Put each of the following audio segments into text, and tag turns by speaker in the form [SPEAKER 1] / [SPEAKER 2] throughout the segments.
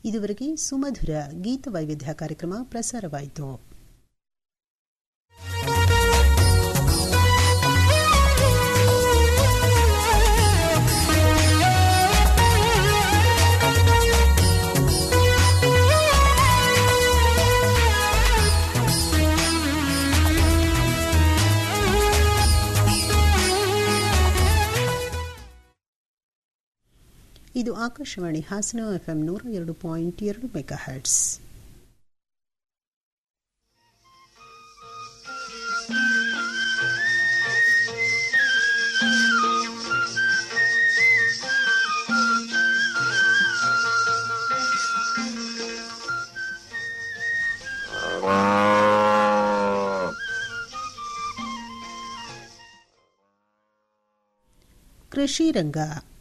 [SPEAKER 1] ಇದುವರೆಗೆ ಸುಮಧುರ ಗೀತ ವೈವಿಧ್ಯ ಕಾರ್ಯಕ್ರಮ ಪ್ರಸಾರವಾಯಿತು ಇದು ಆಕಾಶವಾಣಿ ಹಾಸನ ಎಫ್ಎಂ ನೂರ ಎರಡು ಪಾಯಿಂಟ್ ಎರಡು ಮೆಗಾ ಹರ್ಟ್ಸ್ ಕೃಷಿ ರಂಗ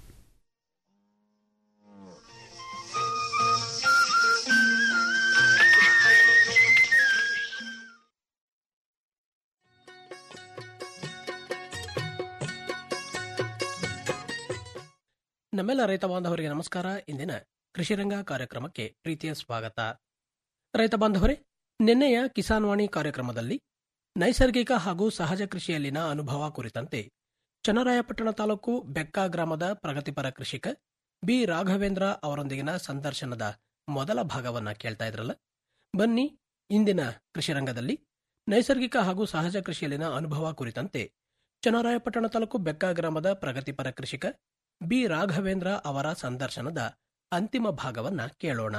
[SPEAKER 2] ನಮ್ಮೆಲ್ಲ ರೈತ ಬಾಂಧವರಿಗೆ ನಮಸ್ಕಾರ ಇಂದಿನ ಕೃಷಿರಂಗ ಕಾರ್ಯಕ್ರಮಕ್ಕೆ ಪ್ರೀತಿಯ ಸ್ವಾಗತ ರೈತ ಬಾಂಧವರೇ ನಿನ್ನೆಯ ಕಿಸಾನ್ ವಾಣಿ ಕಾರ್ಯಕ್ರಮದಲ್ಲಿ ನೈಸರ್ಗಿಕ ಹಾಗೂ ಸಹಜ ಕೃಷಿಯಲ್ಲಿನ ಅನುಭವ ಕುರಿತಂತೆ ಚನ್ನರಾಯಪಟ್ಟಣ ತಾಲೂಕು ಬೆಕ್ಕ ಗ್ರಾಮದ ಪ್ರಗತಿಪರ ಕೃಷಿಕ ಬಿ ರಾಘವೇಂದ್ರ ಅವರೊಂದಿಗಿನ ಸಂದರ್ಶನದ ಮೊದಲ ಭಾಗವನ್ನ ಕೇಳ್ತಾ ಇದ್ರಲ್ಲ ಬನ್ನಿ ಇಂದಿನ ಕೃಷಿರಂಗದಲ್ಲಿ ನೈಸರ್ಗಿಕ ಹಾಗೂ ಸಹಜ ಕೃಷಿಯಲ್ಲಿನ ಅನುಭವ ಕುರಿತಂತೆ ಚನ್ನರಾಯಪಟ್ಟಣ ತಾಲೂಕು ಬೆಕ್ಕ ಗ್ರಾಮದ ಪ್ರಗತಿಪರ ಕೃಷಿಕ ಬಿ ರಾಘವೇಂದ್ರ ಅವರ ಸಂದರ್ಶನದ ಅಂತಿಮ ಭಾಗವನ್ನ ಕೇಳೋಣ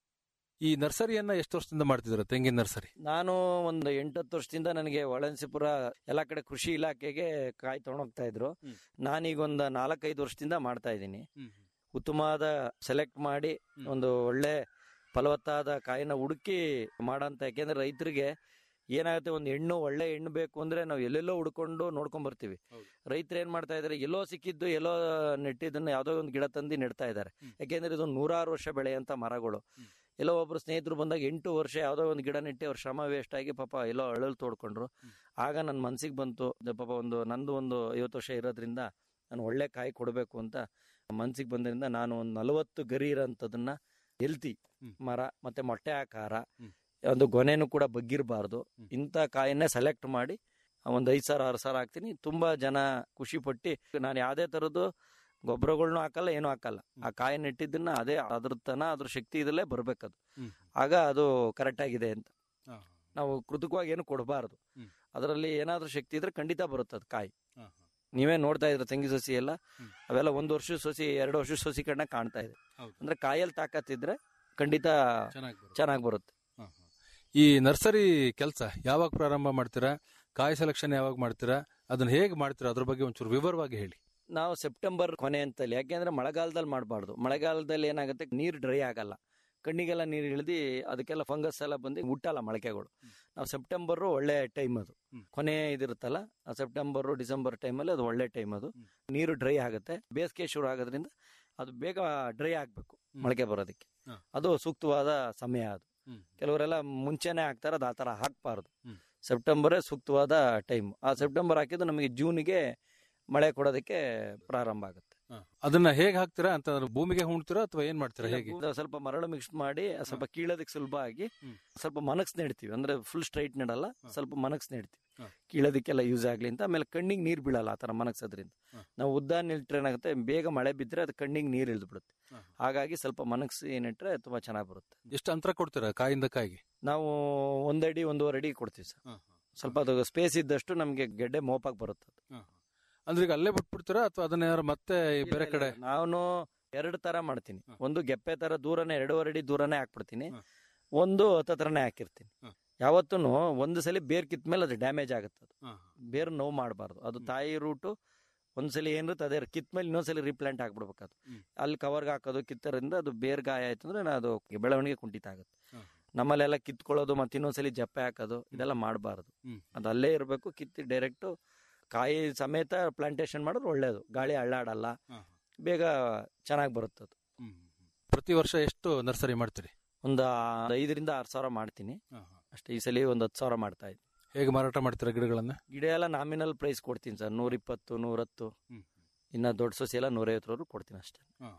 [SPEAKER 3] ಈ ನರ್ಸರಿಯನ್ನ ಎಷ್ಟು ವರ್ಷದಿಂದ ಮಾಡ್ತಿದ್ರ ತೆಂಗಿನ ನರ್ಸರಿ
[SPEAKER 4] ನಾನು ಒಂದು ಎಂಟತ್ತು ವರ್ಷದಿಂದ ನನಗೆ ಒಳನ್ಸಿಪುರ ಎಲ್ಲ ಕಡೆ ಕೃಷಿ ಇಲಾಖೆಗೆ ಕಾಯಿ ತಗೊಂಡೋಗ್ತಾ ಇದ್ರು
[SPEAKER 3] ಹ್ಮ್.
[SPEAKER 4] ನಾನೀಗ ಒಂದು ನಾಲ್ಕೈದು ವರ್ಷದಿಂದ ಮಾಡ್ತಾ ಇದ್ದೀನಿ ಉತ್ತಮವಾದ ಸೆಲೆಕ್ಟ್ ಮಾಡಿ
[SPEAKER 3] ಹ್ಮ್.
[SPEAKER 4] ಒಂದು ಒಳ್ಳೆ ಫಲವತ್ತಾದ ಕಾಯಿನ ಹುಡುಕಿ ಮಾಡಂತ ಯಾಕೆಂದ್ರೆ ರೈತರಿಗೆ ಏನಾಗುತ್ತೆ ಒಂದು ಹೆಣ್ಣು ಒಳ್ಳೆ ಹೆಣ್ಣು ಬೇಕು ಅಂದ್ರೆ ನಾವು ಎಲ್ಲೆಲ್ಲೋ ಹುಡ್ಕೊಂಡು ನೋಡ್ಕೊಂಡ್ ಬರ್ತೀವಿ
[SPEAKER 3] ಹೌದು.
[SPEAKER 4] ರೈತರು ಏನ್ ಮಾಡ್ತಾ ಇದಾರೆ ಎಲ್ಲೋ ಸಿಕ್ಕಿದ್ದು ಎಲ್ಲೋ ನೆಟ್ಟಿದ್ದನ್ನ ಯಾವ್ದೋ ಒಂದು ಗಿಡ ತಂದು ನೆಡ್ತಾ ಇದ್ದಾರೆ
[SPEAKER 3] ಹ್ಮ್.
[SPEAKER 4] ಯಾಕೆಂದ್ರೆ ಇದು ನೂರಾರು ವರ್ಷ ಬೆಳೆಯಂತ ಮರಗಳು
[SPEAKER 3] ಹ್ಮ್.
[SPEAKER 4] ಎಲ್ಲೋ ಒಬ್ರು ಸ್ನೇಹಿತರು ಬಂದಾಗ ಎಂಟು ವರ್ಷ ಯಾವ್ದೋ ಒಂದು ಗಿಡ ನೆಟ್ಟಿ ಅವ್ರ ಶ್ರಮ ವೇಸ್ಟ್ ಆಗಿ ಪಾಪ ಎಲ್ಲೋ ಅಳಲ್ ತೋಡ್ಕೊಂಡ್ರು
[SPEAKER 3] ಹ್ಮ್.
[SPEAKER 4] ಆಗ ನನ್ನ ಮನ್ಸಿಗೆ ಬಂತು ಇದು ಪಾಪ ಒಂದು ನಂದು ಒಂದು ಐವತ್ತು ವರ್ಷ ಇರೋದ್ರಿಂದ ನಾನು ಒಳ್ಳೆ ಕಾಯಿ ಕೊಡಬೇಕು ಅಂತ ಮನ್ಸಿಗೆ ಬಂದ್ರಿಂದ ನಾನು ಒಂದು ನಲವತ್ತು ಗರಿ ಇರೋಂಥದ್ದನ್ನ ಎಲ್ತಿ
[SPEAKER 3] ಹ್ಮ್.
[SPEAKER 4] ಮರ ಮತ್ತೆ ಮೊಟ್ಟೆ ಆಕಾರ
[SPEAKER 3] ಹ್ಮ್.
[SPEAKER 4] ಒಂದು ಗೊನೆನೂ ಕೂಡ ಬಗ್ಗಿರಬಾರ್ದು
[SPEAKER 3] ಹ್ಮ್.
[SPEAKER 4] ಇಂಥ ಕಾಯನ್ನೇ ಸೆಲೆಕ್ಟ್ ಮಾಡಿ ಒಂದು ಐದು ಸಾವಿರ ಆರು ಸಾವಿರ ಹಾಕ್ತೀನಿ ತುಂಬಾ ಜನ ಖುಷಿ ಪಟ್ಟು ನಾನು ಯಾವುದೇ ಥರದ್ದು ಗೊಬ್ಬರಗಳ್ನು ಹಾಕಲ್ಲ ಏನೂ ಹಾಕಲ್ಲ ಆ ಕಾಯಿ ನೆಟ್ಟಿದ್ದನ್ನ ಅದೇ ಅದ್ರ ತನ ಅದ್ರ ಶಕ್ತಿ ಇದಲ್ಲೇ ಬರ್ಬೇಕದು
[SPEAKER 3] ಹ್ಮ್.
[SPEAKER 4] ಆಗ ಅದು ಕರೆಕ್ಟ್ ಆಗಿದೆ ಅಂತ ನಾವು ಕೃತಕವಾಗಿ ಏನು ಕೊಡಬಾರ್ದು
[SPEAKER 3] ಹ್ಮ್.
[SPEAKER 4] ಅದರಲ್ಲಿ ಏನಾದ್ರೂ ಶಕ್ತಿ ಇದ್ರೆ ಖಂಡಿತ ಬರುತ್ತೆ ಅದು ಕಾಯಿ
[SPEAKER 3] ಹಾ, ಹಾ.
[SPEAKER 4] ನೀವೇ ನೋಡ್ತಾ ಇದ್ರ ತೆಂಗಿ ಸಸಿ ಎಲ್ಲ
[SPEAKER 3] ಹ್ಮ್.
[SPEAKER 4] ಅವೆಲ್ಲ ಒಂದು ವರ್ಷದ ಸಸಿ ಎರಡು ವರ್ಷದ ಸಸಿ ಕಣ್ಣ ಕಾಣ್ತಾ ಇದೆ
[SPEAKER 3] ಹೌದು.
[SPEAKER 4] ಅಂದ್ರೆ ಕಾಯಲ್ಲಿ ತಾಕತ್ತಿದ್ರೆ ಖಂಡಿತ
[SPEAKER 3] ಚೆನ್ನಾಗಿ ಬರುತ್ತೆ.
[SPEAKER 4] ಚೆನ್ನಾಗಿ ಬರುತ್ತೆ
[SPEAKER 3] ಹಾ, ಹಾ. ಈ ನರ್ಸರಿ ಕೆಲಸ ಯಾವಾಗ ಪ್ರಾರಂಭ ಮಾಡ್ತೀರಾ ಕಾಯಿ ಸೆಲೆಕ್ಷನ್ ಯಾವಾಗ ಮಾಡ್ತೀರಾ ಅದನ್ನ ಹೇಗೆ ಮಾಡ್ತೀರಾ ಅದ್ರ ಬಗ್ಗೆ ಒಂಚೂರು ವಿವರವಾಗಿ ಹೇಳಿ
[SPEAKER 4] ನಾವು ಸೆಪ್ಟೆಂಬರ್ ಕೊನೆ ಅಂತಲ್ಲಿ ಯಾಕೆಂದ್ರೆ ಮಳೆಗಾಲದಲ್ಲಿ ಮಾಡಬಾರ್ದು ಮಳೆಗಾಲದಲ್ಲಿ ಏನಾಗುತ್ತೆ ನೀರು ಡ್ರೈ ಆಗಲ್ಲ ಕಣ್ಣಿಗೆಲ್ಲ ನೀರು ಇಳಿದು ಅದಕ್ಕೆಲ್ಲ ಫಂಗಸ್ ಎಲ್ಲ ಬಂದು ಹುಟ್ಟಲ್ಲ ಮೊಳಕೆಗಳು ನಾವು ಸೆಪ್ಟೆಂಬರ್ ಒಳ್ಳೆ ಟೈಮ್ ಅದು
[SPEAKER 3] ಹ್ಮ್.
[SPEAKER 4] ಕೊನೆ ಇದಿರುತ್ತಲ್ಲ ಆ ಸೆಪ್ಟೆಂಬರ್ ಡಿಸೆಂಬರ್ ಟೈಮಲ್ಲಿ ಅದು ಒಳ್ಳೆ ಟೈಮ್ ಅದು
[SPEAKER 3] ಹ್ಮ್.
[SPEAKER 4] ನೀರು ಡ್ರೈ ಆಗುತ್ತೆ ಬೇಸಿಗೆ ಶುರು ಆಗೋದ್ರಿಂದ ಅದು ಬೇಗ ಡ್ರೈ ಆಗಬೇಕು ಮೊಳಕೆ ಬರೋದಕ್ಕೆ
[SPEAKER 3] ಹಾ.
[SPEAKER 4] ಅದು ಸೂಕ್ತವಾದ ಸಮಯ ಅದು
[SPEAKER 3] ಹ್ಮ್.
[SPEAKER 4] ಕೆಲವರೆಲ್ಲ ಮುಂಚೆನೆ ಹಾಕ್ತಾರೆ ಅದು ಆ ಥರ ಹಾಕ್ಬಾರ್ದು
[SPEAKER 3] ಹ್ಮ್.
[SPEAKER 4] ಸೆಪ್ಟೆಂಬರೇ ಸೂಕ್ತವಾದ ಟೈಮ್ ಆ ಸೆಪ್ಟೆಂಬರ್ ಹಾಕಿದ್ದು ನಮಗೆ ಜೂನಿಗೆ ಮಳೆ ಕೊಡೋದಕ್ಕೆ ಪ್ರಾರಂಭ ಆಗುತ್ತೆ
[SPEAKER 3] ಹಾ. ಅದನ್ನ ಹೇಗೆ ಹಾಕ್ತೀರಾ ಅಂತ ಭೂಮಿಗೆ ಹುಣ್ತೀರಾ ಅಥವಾ ಏನ್ ಮಾಡ್ತೀರಾ ಹೇಗೆ
[SPEAKER 4] ಒಂದು ಸ್ವಲ್ಪ ಮರಳು ಮಿಕ್ಸ್ ಮಾಡಿ ಸ್ವಲ್ಪ ಕೀಳೋದಕ್ಕೆ ಸುಲಭ ಆಗಿ
[SPEAKER 3] ಹ್ಮ್.
[SPEAKER 4] ಸ್ವಲ್ಪ ಮನಕ್ಸ್ ನೆಡ್ತೀವಿ ಅಂದ್ರೆ ಫುಲ್ ಸ್ಟ್ರೈಟ್ ನೆಡಲ್ಲ
[SPEAKER 3] ಹಾ.
[SPEAKER 4] ಸ್ವಲ್ಪ ಮನಕ್ಸ್ ನೆಡ್ತೀವಿ
[SPEAKER 3] ಹಾ.
[SPEAKER 4] ಕೀಳೋದಕ್ಕೆಲ್ಲ ಯೂಸ್ ಆಗ್ಲಿ ಅಂತ ಆಮೇಲೆ ಕಣ್ಣಿಗೆ ನೀರು ಬೀಳಲ್ಲ ಆ ಥರ ಮನಗ್ಸೋದ್ರಿಂದ
[SPEAKER 3] ಹಾ.
[SPEAKER 4] ನಾವು ಉದ್ದ ನೆಟ್ರೆ ಏನಾಗುತ್ತೆ ಬೇಗ ಮಳೆ ಬಿದ್ದರೆ ಅದು ಕಣ್ಣಿಗೆ ನೀರು ಇಳಿದು ಬಿಡುತ್ತೆ
[SPEAKER 3] ಹಾ.
[SPEAKER 4] ಹಾಗಾಗಿ ಸ್ವಲ್ಪ ಮನಗ್ಸಿ ನೆಟ್ರೆ ತುಂಬಾ ಚೆನ್ನಾಗಿ ಬರುತ್ತೆ
[SPEAKER 3] ಎಷ್ಟು ಅಂತರ ಕೊಡ್ತೀರಾ ಕಾಯಿಂದ ಕಾಯಿಗೆ
[SPEAKER 4] ನಾವು ಒಂದಡಿ ಒಂದೂವರೆ ಅಡಿ ಕೊಡ್ತೀವಿ ಸರ್ ಸ್ವಲ್ಪ ಅದು ಸ್ಪೇಸ್ ಇದ್ದಷ್ಟು ನಮಗೆ ಗೆಡ್ಡೆ ಮೋಪಾಗಿ ಬರುತ್ತೆ ಅದು.
[SPEAKER 3] ಅಂದ್ರೆ ಈಗ ಅಲ್ಲೇ ಬಿಟ್ಬಿಡ್ತೀರಾ ಅಥವಾ ಅದನ್ನ ಯಾರು ಮತ್ತೆ ಬೇರೆ
[SPEAKER 4] ಇಲ್ಲ,
[SPEAKER 3] ಕಡೆ
[SPEAKER 4] ಇಲ್ಲ, ನಾನು ಎರಡು ತರ ಮಾಡ್ತೀನಿ
[SPEAKER 3] ಹಾ.
[SPEAKER 4] ಒಂದು ಗೆಪ್ಪೆ ತರ ದೂರನೇ ಎರಡೂವರೆ ಅಡಿ ದೂರನೇ ಹಾಕ್ಬಿಡ್ತೀನಿ
[SPEAKER 3] ಹಾ.
[SPEAKER 4] ಒಂದು ಹತ್ತತ್ರನೇ ಹಾಕಿರ್ತೀನಿ
[SPEAKER 3] ಹಾ.
[SPEAKER 4] ಯಾವತ್ತೂ ಒಂದು ಸಲ ಬೇರ್ ಕಿತ್ತ ಮೇಲೆ ಅದು ಡ್ಯಾಮೇಜ್ ಆಗುತ್ತೆ ಅದು ಬೇರ್ ನೋವು ಮಾಡಬಾರ್ದು ಅದು
[SPEAKER 3] ಹ್ಮ್.
[SPEAKER 4] ತಾಯಿ ರೂಟು ಒಂದ್ಸಲಿ ಏನಿರುತ್ತೆ ಅದೇ ಕಿತ್ತ ಮೇಲೆ ಇನ್ನೊಂದ್ಸಲಿ ರೀಪ್ಲಾಂಟ್ ಹಾಕ್ಬಿಡ್ಬೇಕು ಅದು
[SPEAKER 3] ಹ್ಮ್.
[SPEAKER 4] ಅಲ್ಲಿ ಕವರ್ಗೆ ಹಾಕೋದು ಕಿತ್ತರಿಂದ ಅದು ಬೇರ್ ಗಾಯ ಆಯ್ತು ಅಂದ್ರೆ ನಾ ಅದು ಬೆಳವಣಿಗೆ ಕುಂಠಿತ ಆಗುತ್ತೆ
[SPEAKER 3] ಹಾ.
[SPEAKER 4] ನಮ್ಮಲ್ಲೆಲ್ಲ ಕಿತ್ಕೊಳ್ಳೋದು ಮತ್ತೆ ಇನ್ನೊಂದ್ಸಲಿ ಜಪ್ಪೆ ಹಾಕೋದು ಇದೆಲ್ಲ ಮಾಡಬಾರ್ದು
[SPEAKER 3] ಹ್ಮ್.
[SPEAKER 4] ಅದು ಅಲ್ಲೇ ಇರಬೇಕು ಕಿತ್ತಿ ಡೈರೆಕ್ಟು ಕಾಯಿ ಸಮೇತ ಪ್ಲಾಂಟೇಶನ್ ಮಾಡಿದ್ರೆ ಒಳ್ಳೇದು ಗಾಳಿ ಅಳ್ಳಾಡಲ್ಲ ಬೇಗ ಚೆನ್ನಾಗಿ ಬರುತ್ತೆ ಅದು
[SPEAKER 3] ಪ್ರತಿ ವರ್ಷ ಎಷ್ಟು ನರ್ಸರಿ ಮಾಡ್ತೀರಿ
[SPEAKER 4] ಒಂದು ಐದರಿಂದ ಆರು ಸಾವಿರ ಮಾಡ್ತೀನಿ ಅಷ್ಟೇ ಈ ಸಲ ಒಂದು ಹತ್ತು ಸಾವಿರ ಮಾಡ್ತಾ ಇದ್ದೀನಿ
[SPEAKER 3] ಹೇಗೆ ಮಾರಾಟ ಮಾಡ್ತೀರಾ ಗಿಡಗಳನ್ನ
[SPEAKER 4] ಗಿಡ ಎಲ್ಲ ನಾಮಿನಲ್ ಪ್ರೈಸ್ ಕೊಡ್ತೀನಿ ಸರ್ ನೂರಿಪ್ಪತ್ತು ನೂರತ್ತು
[SPEAKER 3] ಹ್ಮ್.
[SPEAKER 4] ಇನ್ನ ದೊಡ್ಡ ಸೊಸೆ ಎಲ್ಲ ನೂರೈವತ್ತರವರೆಗೂ ಕೊಡ್ತೀನಿ ಅಷ್ಟೇ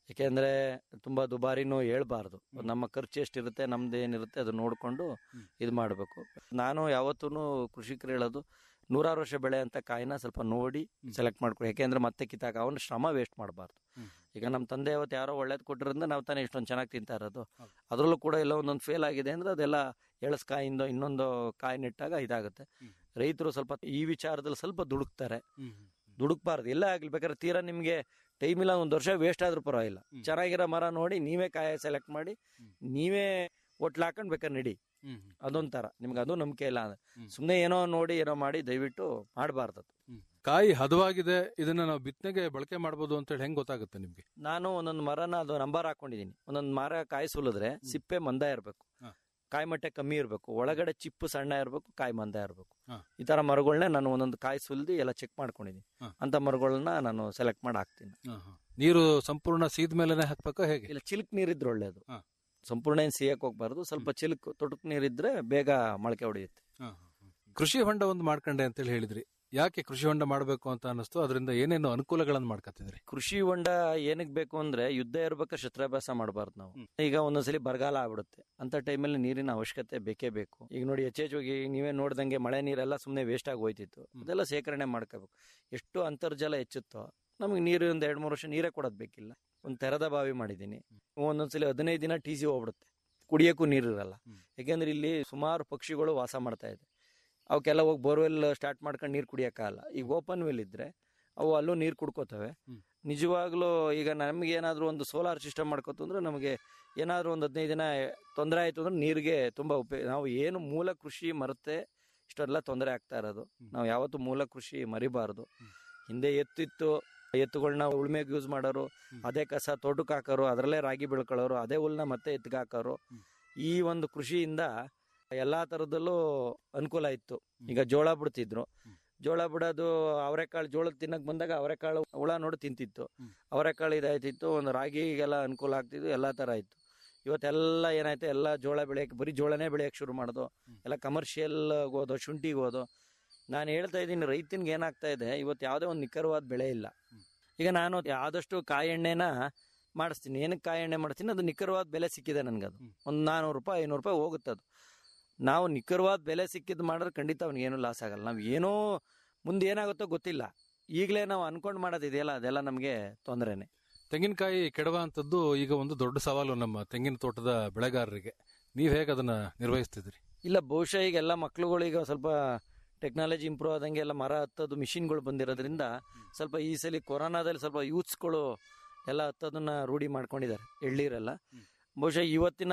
[SPEAKER 4] ಯಾಕೆಂದ್ರೆ ತುಂಬಾ ದುಬಾರಿನೂ ಹೇಳ್ಬಾರ್ದು ನಮ್ಮ ಖರ್ಚು ಎಷ್ಟಿರುತ್ತೆ ನಮ್ದು ಏನಿರುತ್ತೆ ಅದು ನೋಡ್ಕೊಂಡು
[SPEAKER 3] ಹ್ಮ್.
[SPEAKER 4] ಇದು ಮಾಡಬೇಕು ನಾನು ಯಾವತ್ತೂ ಕೃಷಿಕರು ಹೇಳೋದು ನೂರಾರು ವರ್ಷ ಬೆಳೆ ಅಂತ ಕಾಯಿನ ಸ್ವಲ್ಪ ನೋಡಿ
[SPEAKER 3] ಹ್ಮ್.
[SPEAKER 4] ಸೆಲೆಕ್ಟ್ ಮಾಡ್ಕೊ ಯಾಕೆಂದ್ರೆ ಮತ್ತೆ ಕಿತ್ತಾಕ ಅವನ ಶ್ರಮ ವೇಸ್ಟ್ ಮಾಡಬಾರ್ದು
[SPEAKER 3] ಹ್ಮ್.
[SPEAKER 4] ಈಗ ನಮ್ಮ ತಂದೆ ಅವತ್ತು ಯಾರೋ ಒಳ್ಳೇದು ಕೊಟ್ಟಿರೋದ್ರಿಂದ ನಾವು ತಾನೇ ಇಷ್ಟೊಂದು ಚೆನ್ನಾಗಿ ತಿಂತಾ ಇರೋದು
[SPEAKER 3] ಹೌದು.
[SPEAKER 4] ಅದರಲ್ಲೂ ಕೂಡ ಎಲ್ಲ ಒಂದೊಂದು ಫೇಲ್ ಆಗಿದೆ ಅಂದ್ರೆ ಅದೆಲ್ಲ ಎಳಸ್ಕಾಯಿಂದ ಇನ್ನೊಂದು ಕಾಯಿ ನೆಟ್ಟಾಗ ಇದಾಗುತ್ತೆ
[SPEAKER 3] ಹ್ಮ್.
[SPEAKER 4] ರೈತರು ಸ್ವಲ್ಪ ಈ ವಿಚಾರದಲ್ಲಿ ಸ್ವಲ್ಪ ದುಡುಕ್ತಾರೆ
[SPEAKER 3] ಹ್ಮ್, ಹ್ಮ್,
[SPEAKER 4] ದುಡುಕ್ಬಾರ್ದು ಎಲ್ಲ ಆಗ್ಲಿ ಬೇಕಾದ್ರೆ ತೀರಾ ನಿಮಗೆ ಟೈಮ್ ಇಲ್ಲ ಒಂದು ವರ್ಷ ವೇಸ್ಟ್ ಆದ್ರೂ ಪರವಾಗಿಲ್ಲ
[SPEAKER 3] ಹ್ಮ್.
[SPEAKER 4] ಚೆನ್ನಾಗಿರೋ ಮರ ನೋಡಿ ನೀವೇ ಕಾಯ ಸೆಲೆಕ್ಟ್ ಮಾಡಿ
[SPEAKER 3] ಹ್ಮ್.
[SPEAKER 4] ನೀವೇ ಒಟ್ಲು ಹಾಕೊಂಡು ಬೇಕಾದ್ರೆ ನಡಿ
[SPEAKER 3] ಹ್ಮ್, ಹ್ಮ್,
[SPEAKER 4] ಅದೊಂಥರ ನಿಮ್ಗೆ ಅದು ನಂಬಿಕೆ ಇಲ್ಲ ಅಂದ್ರೆ
[SPEAKER 3] ಹ್ಮ್.
[SPEAKER 4] ಸುಮ್ಮನೆ ಏನೋ ನೋಡಿ ಏನೋ ಮಾಡಿ ದಯವಿಟ್ಟು ಮಾಡಬಾರ್ದು
[SPEAKER 3] ಹ್ಮ್. ಕಾಯಿ ಹದವಾಗಿದೆ ಇದನ್ನ ನಾವು ಬಿತ್ತನೆಗೆ ಬಳಕೆ ಮಾಡ್ಬೋದು ಅಂತ ಹೇಳಿ ಹೆಂಗ್ ಗೊತ್ತಾಗುತ್ತೆ ನಿಮ್ಗೆ
[SPEAKER 4] ನಾನು ಒಂದೊಂದು ಮರನ ಅದು ನಂಬರ್ ಹಾಕೊಂಡಿದೀನಿ ಒಂದೊಂದು ಮರ ಕಾಯಿ ಸುಲಿದ್ರೆ ಸಿಪ್ಪೆ ಮಂದ ಇರಬೇಕು
[SPEAKER 3] ಹಾ.
[SPEAKER 4] ಕಾಯಿ ಮಟ್ಟೆ ಕಮ್ಮಿ ಇರಬೇಕು ಒಳಗಡೆ ಚಿಪ್ಪು ಸಣ್ಣ ಇರಬೇಕು ಕಾಯಿ ಮಂದ ಇರಬೇಕು
[SPEAKER 3] ಹಾ.
[SPEAKER 4] ಈ ತರ ಮರಗಳನ್ನ ನಾನು ಒಂದೊಂದು ಕಾಯಿ ಸುಲಿದು ಎಲ್ಲ ಚೆಕ್ ಮಾಡ್ಕೊಂಡಿದ್ದೀನಿ
[SPEAKER 3] ಹಾ.
[SPEAKER 4] ಅಂತ ಮರಗಳನ್ನ ನಾನು ಸೆಲೆಕ್ಟ್ ಮಾಡಿ ಹಾಕ್ತೀನಿ
[SPEAKER 3] ಹ, ಹ. ನೀರು ಸಂಪೂರ್ಣ ಸೀದ ಮೇಲೆನೆ ಹಾಕ್ಬೇಕಾ ಹೇಗೆ
[SPEAKER 4] ಇಲ್ಲ ಚಿಲ್ಕ್ ನೀರಿದ್ರೆ ಒಳ್ಳೇದು
[SPEAKER 3] ಹಾ.
[SPEAKER 4] ಸಂಪೂರ್ಣ ಏನ್ ಸಿಯಕ್ ಹೋಗ್ಬಾರ್ದು ಸ್ವಲ್ಪ ಚಿಲ್ಕ್ ತೊಟಕ್ ನೀರಿದ್ರೆ ಬೇಗ ಮೊಳಕೆ ಹೊಡೆಯುತ್ತೆ
[SPEAKER 3] ಹ, ಹ, ಹ. ಕೃಷಿ ಹೊಂಡ ಒಂದು ಮಾಡ್ಕೊಂಡೆ ಅಂತ ಹೇಳಿ ಹೇಳಿದ್ರಿ ಯಾಕೆ ಕೃಷಿ ಹೊಂಡ ಮಾಡಬೇಕು ಅಂತ ಅನಿಸ್ತು ಅದರಿಂದ ಏನೇನು ಅನುಕೂಲಗಳನ್ನು ಮಾಡ್ಕೊತಿದ್ರಿ
[SPEAKER 4] ಕೃಷಿ ಹೊಂಡ ಏನಕ್ ಬೇಕು ಅಂದ್ರೆ ಯುದ್ಧ ಇರ್ಬೇಕಾದ್ರೆ ಶಸ್ತ್ರಾಭ್ಯಾಸ ಮಾಡಬಾರ್ದು ನಾವು
[SPEAKER 3] ಹ್ಮ್.
[SPEAKER 4] ಈಗ ಒಂದೊಂದ್ಸಲಿ ಬರಗಾಲ ಆಗ್ಬಿಡುತ್ತೆ ಅಂತ ಟೈಮಲ್ಲಿ ನೀರಿನ ಅವಶ್ಯಕತೆ ಬೇಕೇ ಬೇಕು ಈಗ ನೋಡಿ ಹೆಚ್ಚೆಚ್ಚುಗಿ ನೀವೇ ನೋಡ್ದಂಗೆ ಮಳೆ ನೀರೆಲ್ಲ ಸುಮ್ಮನೆ ವೇಸ್ಟ್ ಆಗಿ ಹೋಯ್ತಿತ್ತು
[SPEAKER 3] ಹ್ಮ್.
[SPEAKER 4] ಅದೆಲ್ಲ ಸೇಕರಣೆ ಮಾಡ್ಕೋಬೇಕು ಎಷ್ಟು ಅಂತರ್ಜಲ ಹೆಚ್ಚುತ್ತೋ ನಮಗೆ ನೀರು ಒಂದು ಎರಡು ಮೂರು ವರ್ಷ ನೀರೇ ಕೊಡೋದು ಬೇಕಿಲ್ಲ ಒಂದು ತೆರೆದ ಬಾವಿ ಮಾಡಿದ್ದೀನಿ ಒಂದೊಂದ್ಸಲಿ ಹದಿನೈದು ದಿನ ಟಿ ಸಿ ಹೋಗ್ಬಿಡುತ್ತೆ ಕುಡಿಯೋಕ್ಕೂ ನೀರು ಇರಲ್ಲ
[SPEAKER 3] ಹ್ಮ್.
[SPEAKER 4] ಯಾಕೆಂದ್ರೆ ಇಲ್ಲಿ ಸುಮಾರು ಪಕ್ಷಿಗಳು ವಾಸ ಮಾಡ್ತಾ ಇದೆ ಅವಕ್ಕೆಲ್ಲ ಹೋಗಿ ಬೋರ್ವೆಲ್ ಸ್ಟಾರ್ಟ್ ಮಾಡ್ಕೊಂಡು ನೀರು ಕುಡಿಯೋಕ್ಕಾಗಲ್ಲ ಈಗ ಓಪನ್ ವೆಲ್ ಇದ್ರೆ ಅವು ಅಲ್ಲೂ ನೀರು ಕುಡ್ಕೋತವೆ
[SPEAKER 3] ಹ್ಮ್.
[SPEAKER 4] ನಿಜವಾಗ್ಲೂ ಈಗ ನಮ್ಗೆ ಏನಾದರೂ ಒಂದು ಸೋಲಾರ್ ಸಿಸ್ಟಮ್ ಮಾಡ್ಕೋತು ಅಂದ್ರೆ ನಮಗೆ ಏನಾದರೂ ಒಂದು ಹದಿನೈದು ದಿನ ತೊಂದರೆ ಆಯಿತು ಅಂದ್ರೆ ನೀರಿಗೆ ತುಂಬ ಉಪಯೋಗ ನಾವು ಏನು ಮೂಲ ಕೃಷಿ ಮರತೆ ಇಷ್ಟೆಲ್ಲ ತೊಂದರೆ ಆಗ್ತಾ ಇರೋದು
[SPEAKER 3] ಹ್ಮ್.
[SPEAKER 4] ನಾವು ಯಾವತ್ತೂ ಮೂಲ ಕೃಷಿ ಮರಿಬಾರ್ದು
[SPEAKER 3] ಹ್ಮ್.
[SPEAKER 4] ಹಿಂದೆ ಎತ್ತಿತ್ತು ಎತ್ತುಗಳನ್ನ ಉಳ್ಮೆಗೆ ಯೂಸ್ ಮಾಡೋರು
[SPEAKER 3] ಹ್ಮ್.
[SPEAKER 4] ಅದೇ ಕಸ ತೋಟಕ್ಕೆ ಹಾಕೋರು ಅದರಲ್ಲೇ ರಾಗಿ ಬೆಳ್ಕೊಳ್ಳೋರು ಅದೇ ಹುಲ್ನ ಮತ್ತೆ ಎತ್ತಿಗೆ ಹಾಕೋರು
[SPEAKER 3] ಹ್ಮ್.
[SPEAKER 4] ಈ ಒಂದು ಕೃಷಿಯಿಂದ ಎಲ್ಲಾ ತರದಲ್ಲೂ ಅನುಕೂಲ ಇತ್ತು ಈಗ ಜೋಳ ಬಿಡ್ತಿದ್ರು
[SPEAKER 3] ಹ್ಮ್.
[SPEAKER 4] ಜೋಳ ಬಿಡೋದು ಅವರೆಕಾಳು ಜೋಳದ ತಿನ್ನಕ್ ಬಂದಾಗ ಅವರೆಕಾಳು ಹುಳ ನೋಡಿ ತಿಂತಿತ್ತು
[SPEAKER 3] ಹ್ಮ್.
[SPEAKER 4] ಅವರೆಕಾಳು ಇದಾಯ್ತಿತ್ತು ಒಂದು ರಾಗಿಗೆಲ್ಲ ಅನುಕೂಲ ಆಗ್ತಿತ್ತು ಎಲ್ಲಾ ತರ ಇತ್ತು ಇವತ್ತೆಲ್ಲ ಏನಾಯ್ತು ಎಲ್ಲ ಜೋಳ ಬೆಳೆಯಕ್ಕೆ ಬರೀ ಜೋಳನೇ ಬೆಳೆಯಕ್ಕೆ ಶುರು ಮಾಡೋದು
[SPEAKER 3] ಹ್ಮ್.
[SPEAKER 4] ಎಲ್ಲ ಕಮರ್ಷಿಯಲ್ ಹೋದೋ ಶುಂಠಿಗೆ ಹೋದೋ ನಾನು ಹೇಳ್ತಾ ಇದ್ದೀನಿ ರೈತನಿಗೆ ಏನಾಗ್ತಾ ಇದೆ ಇವತ್ತು ಯಾವುದೇ ಒಂದು ನಿಖರವಾದ ಬೆಳೆ ಇಲ್ಲ
[SPEAKER 3] ಹ್ಮ್.
[SPEAKER 4] ಈಗ ನಾನು ಆದಷ್ಟು ಕಾಯಿ ಎಣ್ಣೆನ ಮಾಡಿಸ್ತೀನಿ ಏನಕ್ಕೆ ಕಾಯಿ ಎಣ್ಣೆ ಮಾಡ್ತೀನಿ ಅದು ನಿಖರವಾದ ಬೆಲೆ ಸಿಕ್ಕಿದೆ ನನಗದು
[SPEAKER 3] ಹ್ಮ್.
[SPEAKER 4] ಒಂದು ನಾನ್ನೂರು ರೂಪಾಯಿ ಐನೂರು ರೂಪಾಯಿ ಹೋಗುತ್ತೆ ಅದು ನಾವು ನಿಖರವಾದ ಬೆಲೆ ಸಿಕ್ಕಿದ್ದು ಮಾಡಿದ್ರೆ ಖಂಡಿತ ಅವ್ನಿಗೆ ಏನೂ ಲಾಸ್ ಆಗಲ್ಲ ನಾವು ಏನೋ ಮುಂದೆ ಏನಾಗುತ್ತೋ ಗೊತ್ತಿಲ್ಲ ಈಗಲೇ ನಾವು ಅನ್ಕೊಂಡು ಮಾಡೋದಿದೆಯಲ್ಲ ಅದೆಲ್ಲ ನಮಗೆ ತೊಂದರೆನೆ
[SPEAKER 3] ತೆಂಗಿನಕಾಯಿ ಕೆಡವಂತದ್ದು ಈಗ ಒಂದು ದೊಡ್ಡ ಸವಾಲು ನಮ್ಮ ತೆಂಗಿನ ತೋಟದ ಬೆಳೆಗಾರರಿಗೆ ನೀವ್ ಹೇಗೆ ಅದನ್ನ ನಿರ್ವಹಿಸ್ತಿದ್ರಿ
[SPEAKER 4] ಇಲ್ಲ ಬಹುಶಃ ಈಗ ಎಲ್ಲ ಮಕ್ಳುಗಳಿಗೆ ಸ್ವಲ್ಪ ಟೆಕ್ನಾಲಜಿ ಇಂಪ್ರೂವ್ ಆದಂಗೆ ಎಲ್ಲ ಮರ ಹತ್ತೋದು ಮಿಷಿನ್ಗಳು ಬಂದಿರೋದ್ರಿಂದ ಸ್ವಲ್ಪ ಈ ಸಲ ಕೊರೋನಾದಲ್ಲಿ ಸ್ವಲ್ಪ ಯೂತ್ಸ್ಗಳು ಎಲ್ಲ ಹತ್ತೋದನ್ನ ರೂಢಿ ಮಾಡ್ಕೊಂಡಿದ್ದಾರೆ ಎಳ್ಳೀರೆಲ್ಲ
[SPEAKER 3] ಹ್ಮ್.
[SPEAKER 4] ಬಹುಶಃ ಇವತ್ತಿನ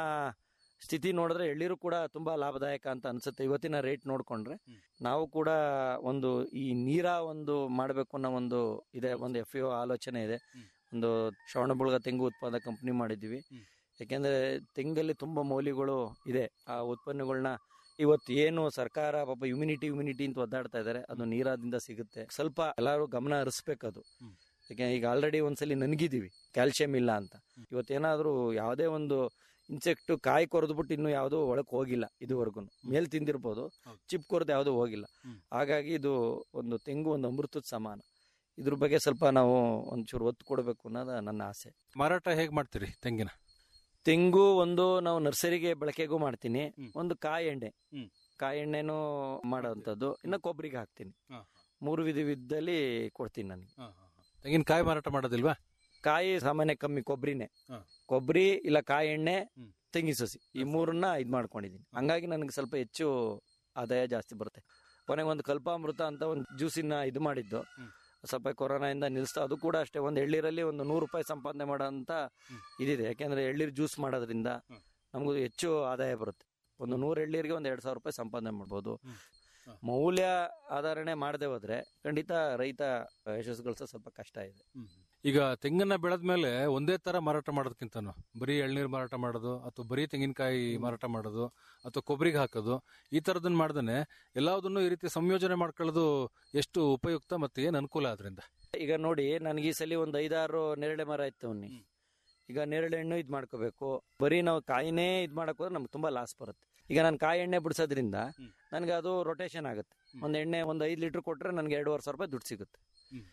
[SPEAKER 4] ಸ್ಥಿತಿ ನೋಡಿದ್ರೆ ಎಳ್ಳೀರು ಕೂಡ ತುಂಬಾ ಲಾಭದಾಯಕ ಅಂತ ಅನ್ಸುತ್ತೆ ಇವತ್ತಿನ ರೇಟ್ ನೋಡ್ಕೊಂಡ್ರೆ
[SPEAKER 3] ಹ್ಮ್.
[SPEAKER 4] ನಾವು ಕೂಡ ಒಂದು ಈ ನೀರ ಒಂದು ಮಾಡಬೇಕು ಅನ್ನೋ ಒಂದು ಇದೆ ಒಂದು ಎಫ್ ಆಲೋಚನೆ ಇದೆ
[SPEAKER 3] ಹ್ಮ್.
[SPEAKER 4] ಒಂದು ಶ್ರವಣಬುಳ್ಗ ತೆಂಗು ಉತ್ಪಾದಕ ಕಂಪ್ನಿ ಮಾಡಿದ್ವಿ
[SPEAKER 3] ಹ್ಮ್.
[SPEAKER 4] ಯಾಕೆಂದ್ರೆ ತೆಂಗಲ್ಲಿ ತುಂಬಾ ಮೌಲ್ಯಗಳು ಇದೆ ಆ ಉತ್ಪನ್ನಗಳನ್ನ ಇವತ್ತು ಏನು ಸರ್ಕಾರ ಪಾಪ ಇಮ್ಯುನಿಟಿ ಇಮ್ಯುನಿಟಿ ಅಂತ ಒದ್ದಾಡ್ತಾ ಇದ್ದಾರೆ ಅದು ನೀರಾದಿಂದ ಸಿಗುತ್ತೆ ಸ್ವಲ್ಪ ಎಲ್ಲರೂ ಗಮನ ಹರಿಸ್ಬೇಕು ಅದು
[SPEAKER 3] ಹ್ಮ್.
[SPEAKER 4] ಯಾಕೆ ಈಗ ಆಲ್ರೆಡಿ ಒಂದ್ಸಲಿ ನನ್ಗಿದೀವಿ ಕ್ಯಾಲ್ಸಿಯಂ ಇಲ್ಲ ಅಂತ ಇವತ್ತೇನಾದ್ರೂ ಯಾವುದೇ ಒಂದು ಇನ್ಸೆಕ್ಟ್ ಕಾಯಿ ಕೊರೆದ್ಬಿಟ್ಟು ಇನ್ನೂ ಯಾವುದೋ ಒಳಕ್ ಹೋಗಿಲ್ಲ ಇದುವರೆಗೂ ಮೇಲ್ ತಿಂದಿರ್ಬೋದು
[SPEAKER 3] ಹೌದು.
[SPEAKER 4] ಚಿಪ್ ಕೊರದು ಯಾವುದೂ ಹೋಗಿಲ್ಲ
[SPEAKER 3] ಹ್ಮ್.
[SPEAKER 4] ಹಾಗಾಗಿ ಇದು ಒಂದು ತೆಂಗು ಒಂದು ಅಮೃತದ ಸಮಾನ ಇದ್ರ ಬಗ್ಗೆ ಸ್ವಲ್ಪ ನಾವು ಒಂಚೂರು ಒತ್ತು ಕೊಡಬೇಕು ಅನ್ನೋದು ನನ್ನ ಆಸೆ
[SPEAKER 3] ಮಾರಾಟ ಹೇಗ್ ಮಾಡ್ತೀರಿ ತೆಂಗಿನ
[SPEAKER 4] ತೆಂಗು ಒಂದು ನಾವು ನರ್ಸರಿಗೆ ಬಳಕೆಗೂ ಮಾಡ್ತೀನಿ
[SPEAKER 3] ಹ್ಮ್.
[SPEAKER 4] ಒಂದು ಕಾಯಿ ಎಣ್ಣೆ
[SPEAKER 3] ಹ್ಮ್.
[SPEAKER 4] ಕಾಯಿ ಎಣ್ಣೆನೂ ಮಾಡೋವಂಥದ್ದು ಇನ್ನು ಕೊಬ್ಬರಿಗೆ ಹಾಕ್ತೀನಿ ಮೂರು ವಿಧ ವಿಧದಲ್ಲಿ ಕೊಡ್ತೀನಿ ನನಗೆ
[SPEAKER 3] ತೆಂಗಿನಕಾಯಿ ಮಾರಾಟ ಮಾಡೋದಿಲ್ವಾ
[SPEAKER 4] ಕಾಯಿ ಸಾಮಾನ್ಯ ಕಮ್ಮಿ ಕೊಬ್ಬರಿನೇ
[SPEAKER 3] ಹಾ.
[SPEAKER 4] ಕೊಬ್ಬರಿ ಇಲ್ಲ ಕಾಯಿ ಎಣ್ಣೆ
[SPEAKER 3] ಹ್ಮ್.
[SPEAKER 4] ತೆಂಗಿನ ಸಸಿ ಈ ಮೂರನ್ನ ಇದ್ ಮಾಡ್ಕೊಂಡಿದ್ದೀನಿ ಹಂಗಾಗಿ ನನಗೆ ಸ್ವಲ್ಪ ಹೆಚ್ಚು ಆದಾಯ ಜಾಸ್ತಿ ಬರುತ್ತೆ ಕೊನೆಗೆ ಒಂದು ಕಲ್ಪಾಮೃತ ಅಂತ ಒಂದು ಜ್ಯೂಸಿನ ಇದು ಮಾಡಿದ್ದು
[SPEAKER 3] ಹ್ಮ್.
[SPEAKER 4] ಸ್ವಲ್ಪ ಕೊರೋನಾಯಿಂದ ನಿಲ್ಲಿಸ್ತಾ ಅದು ಕೂಡ ಅಷ್ಟೇ ಒಂದು ಎಳ್ಳೀರಲ್ಲಿ ಒಂದು ನೂರು ರೂಪಾಯಿ ಸಂಪಾದನೆ ಮಾಡೋ ಅಂತ
[SPEAKER 3] ಹ್ಮ್.
[SPEAKER 4] ಇದಿದೆ ಯಾಕೆಂದ್ರೆ ಎಳ್ಳೀರು ಜ್ಯೂಸ್ ಮಾಡೋದ್ರಿಂದ
[SPEAKER 3] ಹ್ಮ್.
[SPEAKER 4] ನಮಗೂ ಹೆಚ್ಚು ಆದಾಯ ಬರುತ್ತೆ ಒಂದು ನೂರು ಎಳ್ಳೀರಿಗೆ ಒಂದು ಎರಡು ಸಾವಿರ ರೂಪಾಯಿ ಸಂಪಾದನೆ ಮಾಡ್ಬೋದು
[SPEAKER 3] ಹ್ಮ್. ಹ.
[SPEAKER 4] ಮೌಲ್ಯ ಆಧಾರಣೆ ಮಾಡದೆ ಹೋದ್ರೆ ಖಂಡಿತ ರೈತ ಯಶಸ್ಸುಗಳಿಸೋ ಸ್ವಲ್ಪ ಕಷ್ಟ ಇದೆ
[SPEAKER 3] ಈಗ ತೆಂಗನ್ನ ಬೆಳೆದ್ಮೇಲೆ ಒಂದೇ ತರ ಮಾರಾಟ ಮಾಡೋದಕ್ಕಿಂತನೂ ಬರೀ ಎಳ್ನೀರು ಮಾರಾಟ ಮಾಡೋದು ಅಥವಾ ಬರೀ ತೆಂಗಿನಕಾಯಿ ಮಾರಾಟ ಮಾಡೋದು ಅಥವಾ ಕೊಬ್ಬರಿಗೆ ಹಾಕೋದು ಈ ತರದನ್ನ ಮಾಡ್ದೇನೆ ಎಲ್ಲದನ್ನು ಈ ರೀತಿ ಸಂಯೋಜನೆ ಮಾಡ್ಕೊಳ್ಳೋದು ಎಷ್ಟು ಉಪಯುಕ್ತ ಮತ್ತೆ ಏನ್ ಅನುಕೂಲ ಅದರಿಂದ
[SPEAKER 4] ಈಗ ನೋಡಿ ನನಗೆ ಈ ಸಲ ಒಂದು ಐದಾರು ನೇರಳೆ ಮರ ಇತ್ತು ಅವ್ನಿ
[SPEAKER 3] ಹ್ಮ್.
[SPEAKER 4] ಈಗ ನೇರಳೆ ಹಣ್ಣು ಇದು ಮಾಡ್ಕೋಬೇಕು ಬರೀ ನಾವು ಕಾಯಿನೇ ಇದು ಮಾಡಕ್ ಹೋದ್ರೆ ನಮ್ಗೆ ತುಂಬಾ ಲಾಸ್ ಬರುತ್ತೆ ಈಗ ನಾನು ಕಾಯಿ ಎಣ್ಣೆ ಬಿಡಿಸೋದ್ರಿಂದ
[SPEAKER 3] ಹ್ಮ್.
[SPEAKER 4] ನನಗೆ ಅದು ರೊಟೇಷನ್ ಆಗುತ್ತೆ
[SPEAKER 3] ಹ್ಮ್.
[SPEAKER 4] ಒಂದು ಎಣ್ಣೆ ಒಂದು ಐದು ಲೀಟರ್ ಕೊಟ್ರೆ ನನಗೆ ಎರಡೂವರೆ ಸಾವಿರ ರೂಪಾಯಿ ದುಡ್ಡು ಸಿಗುತ್ತೆ
[SPEAKER 3] ಹ್ಮ್.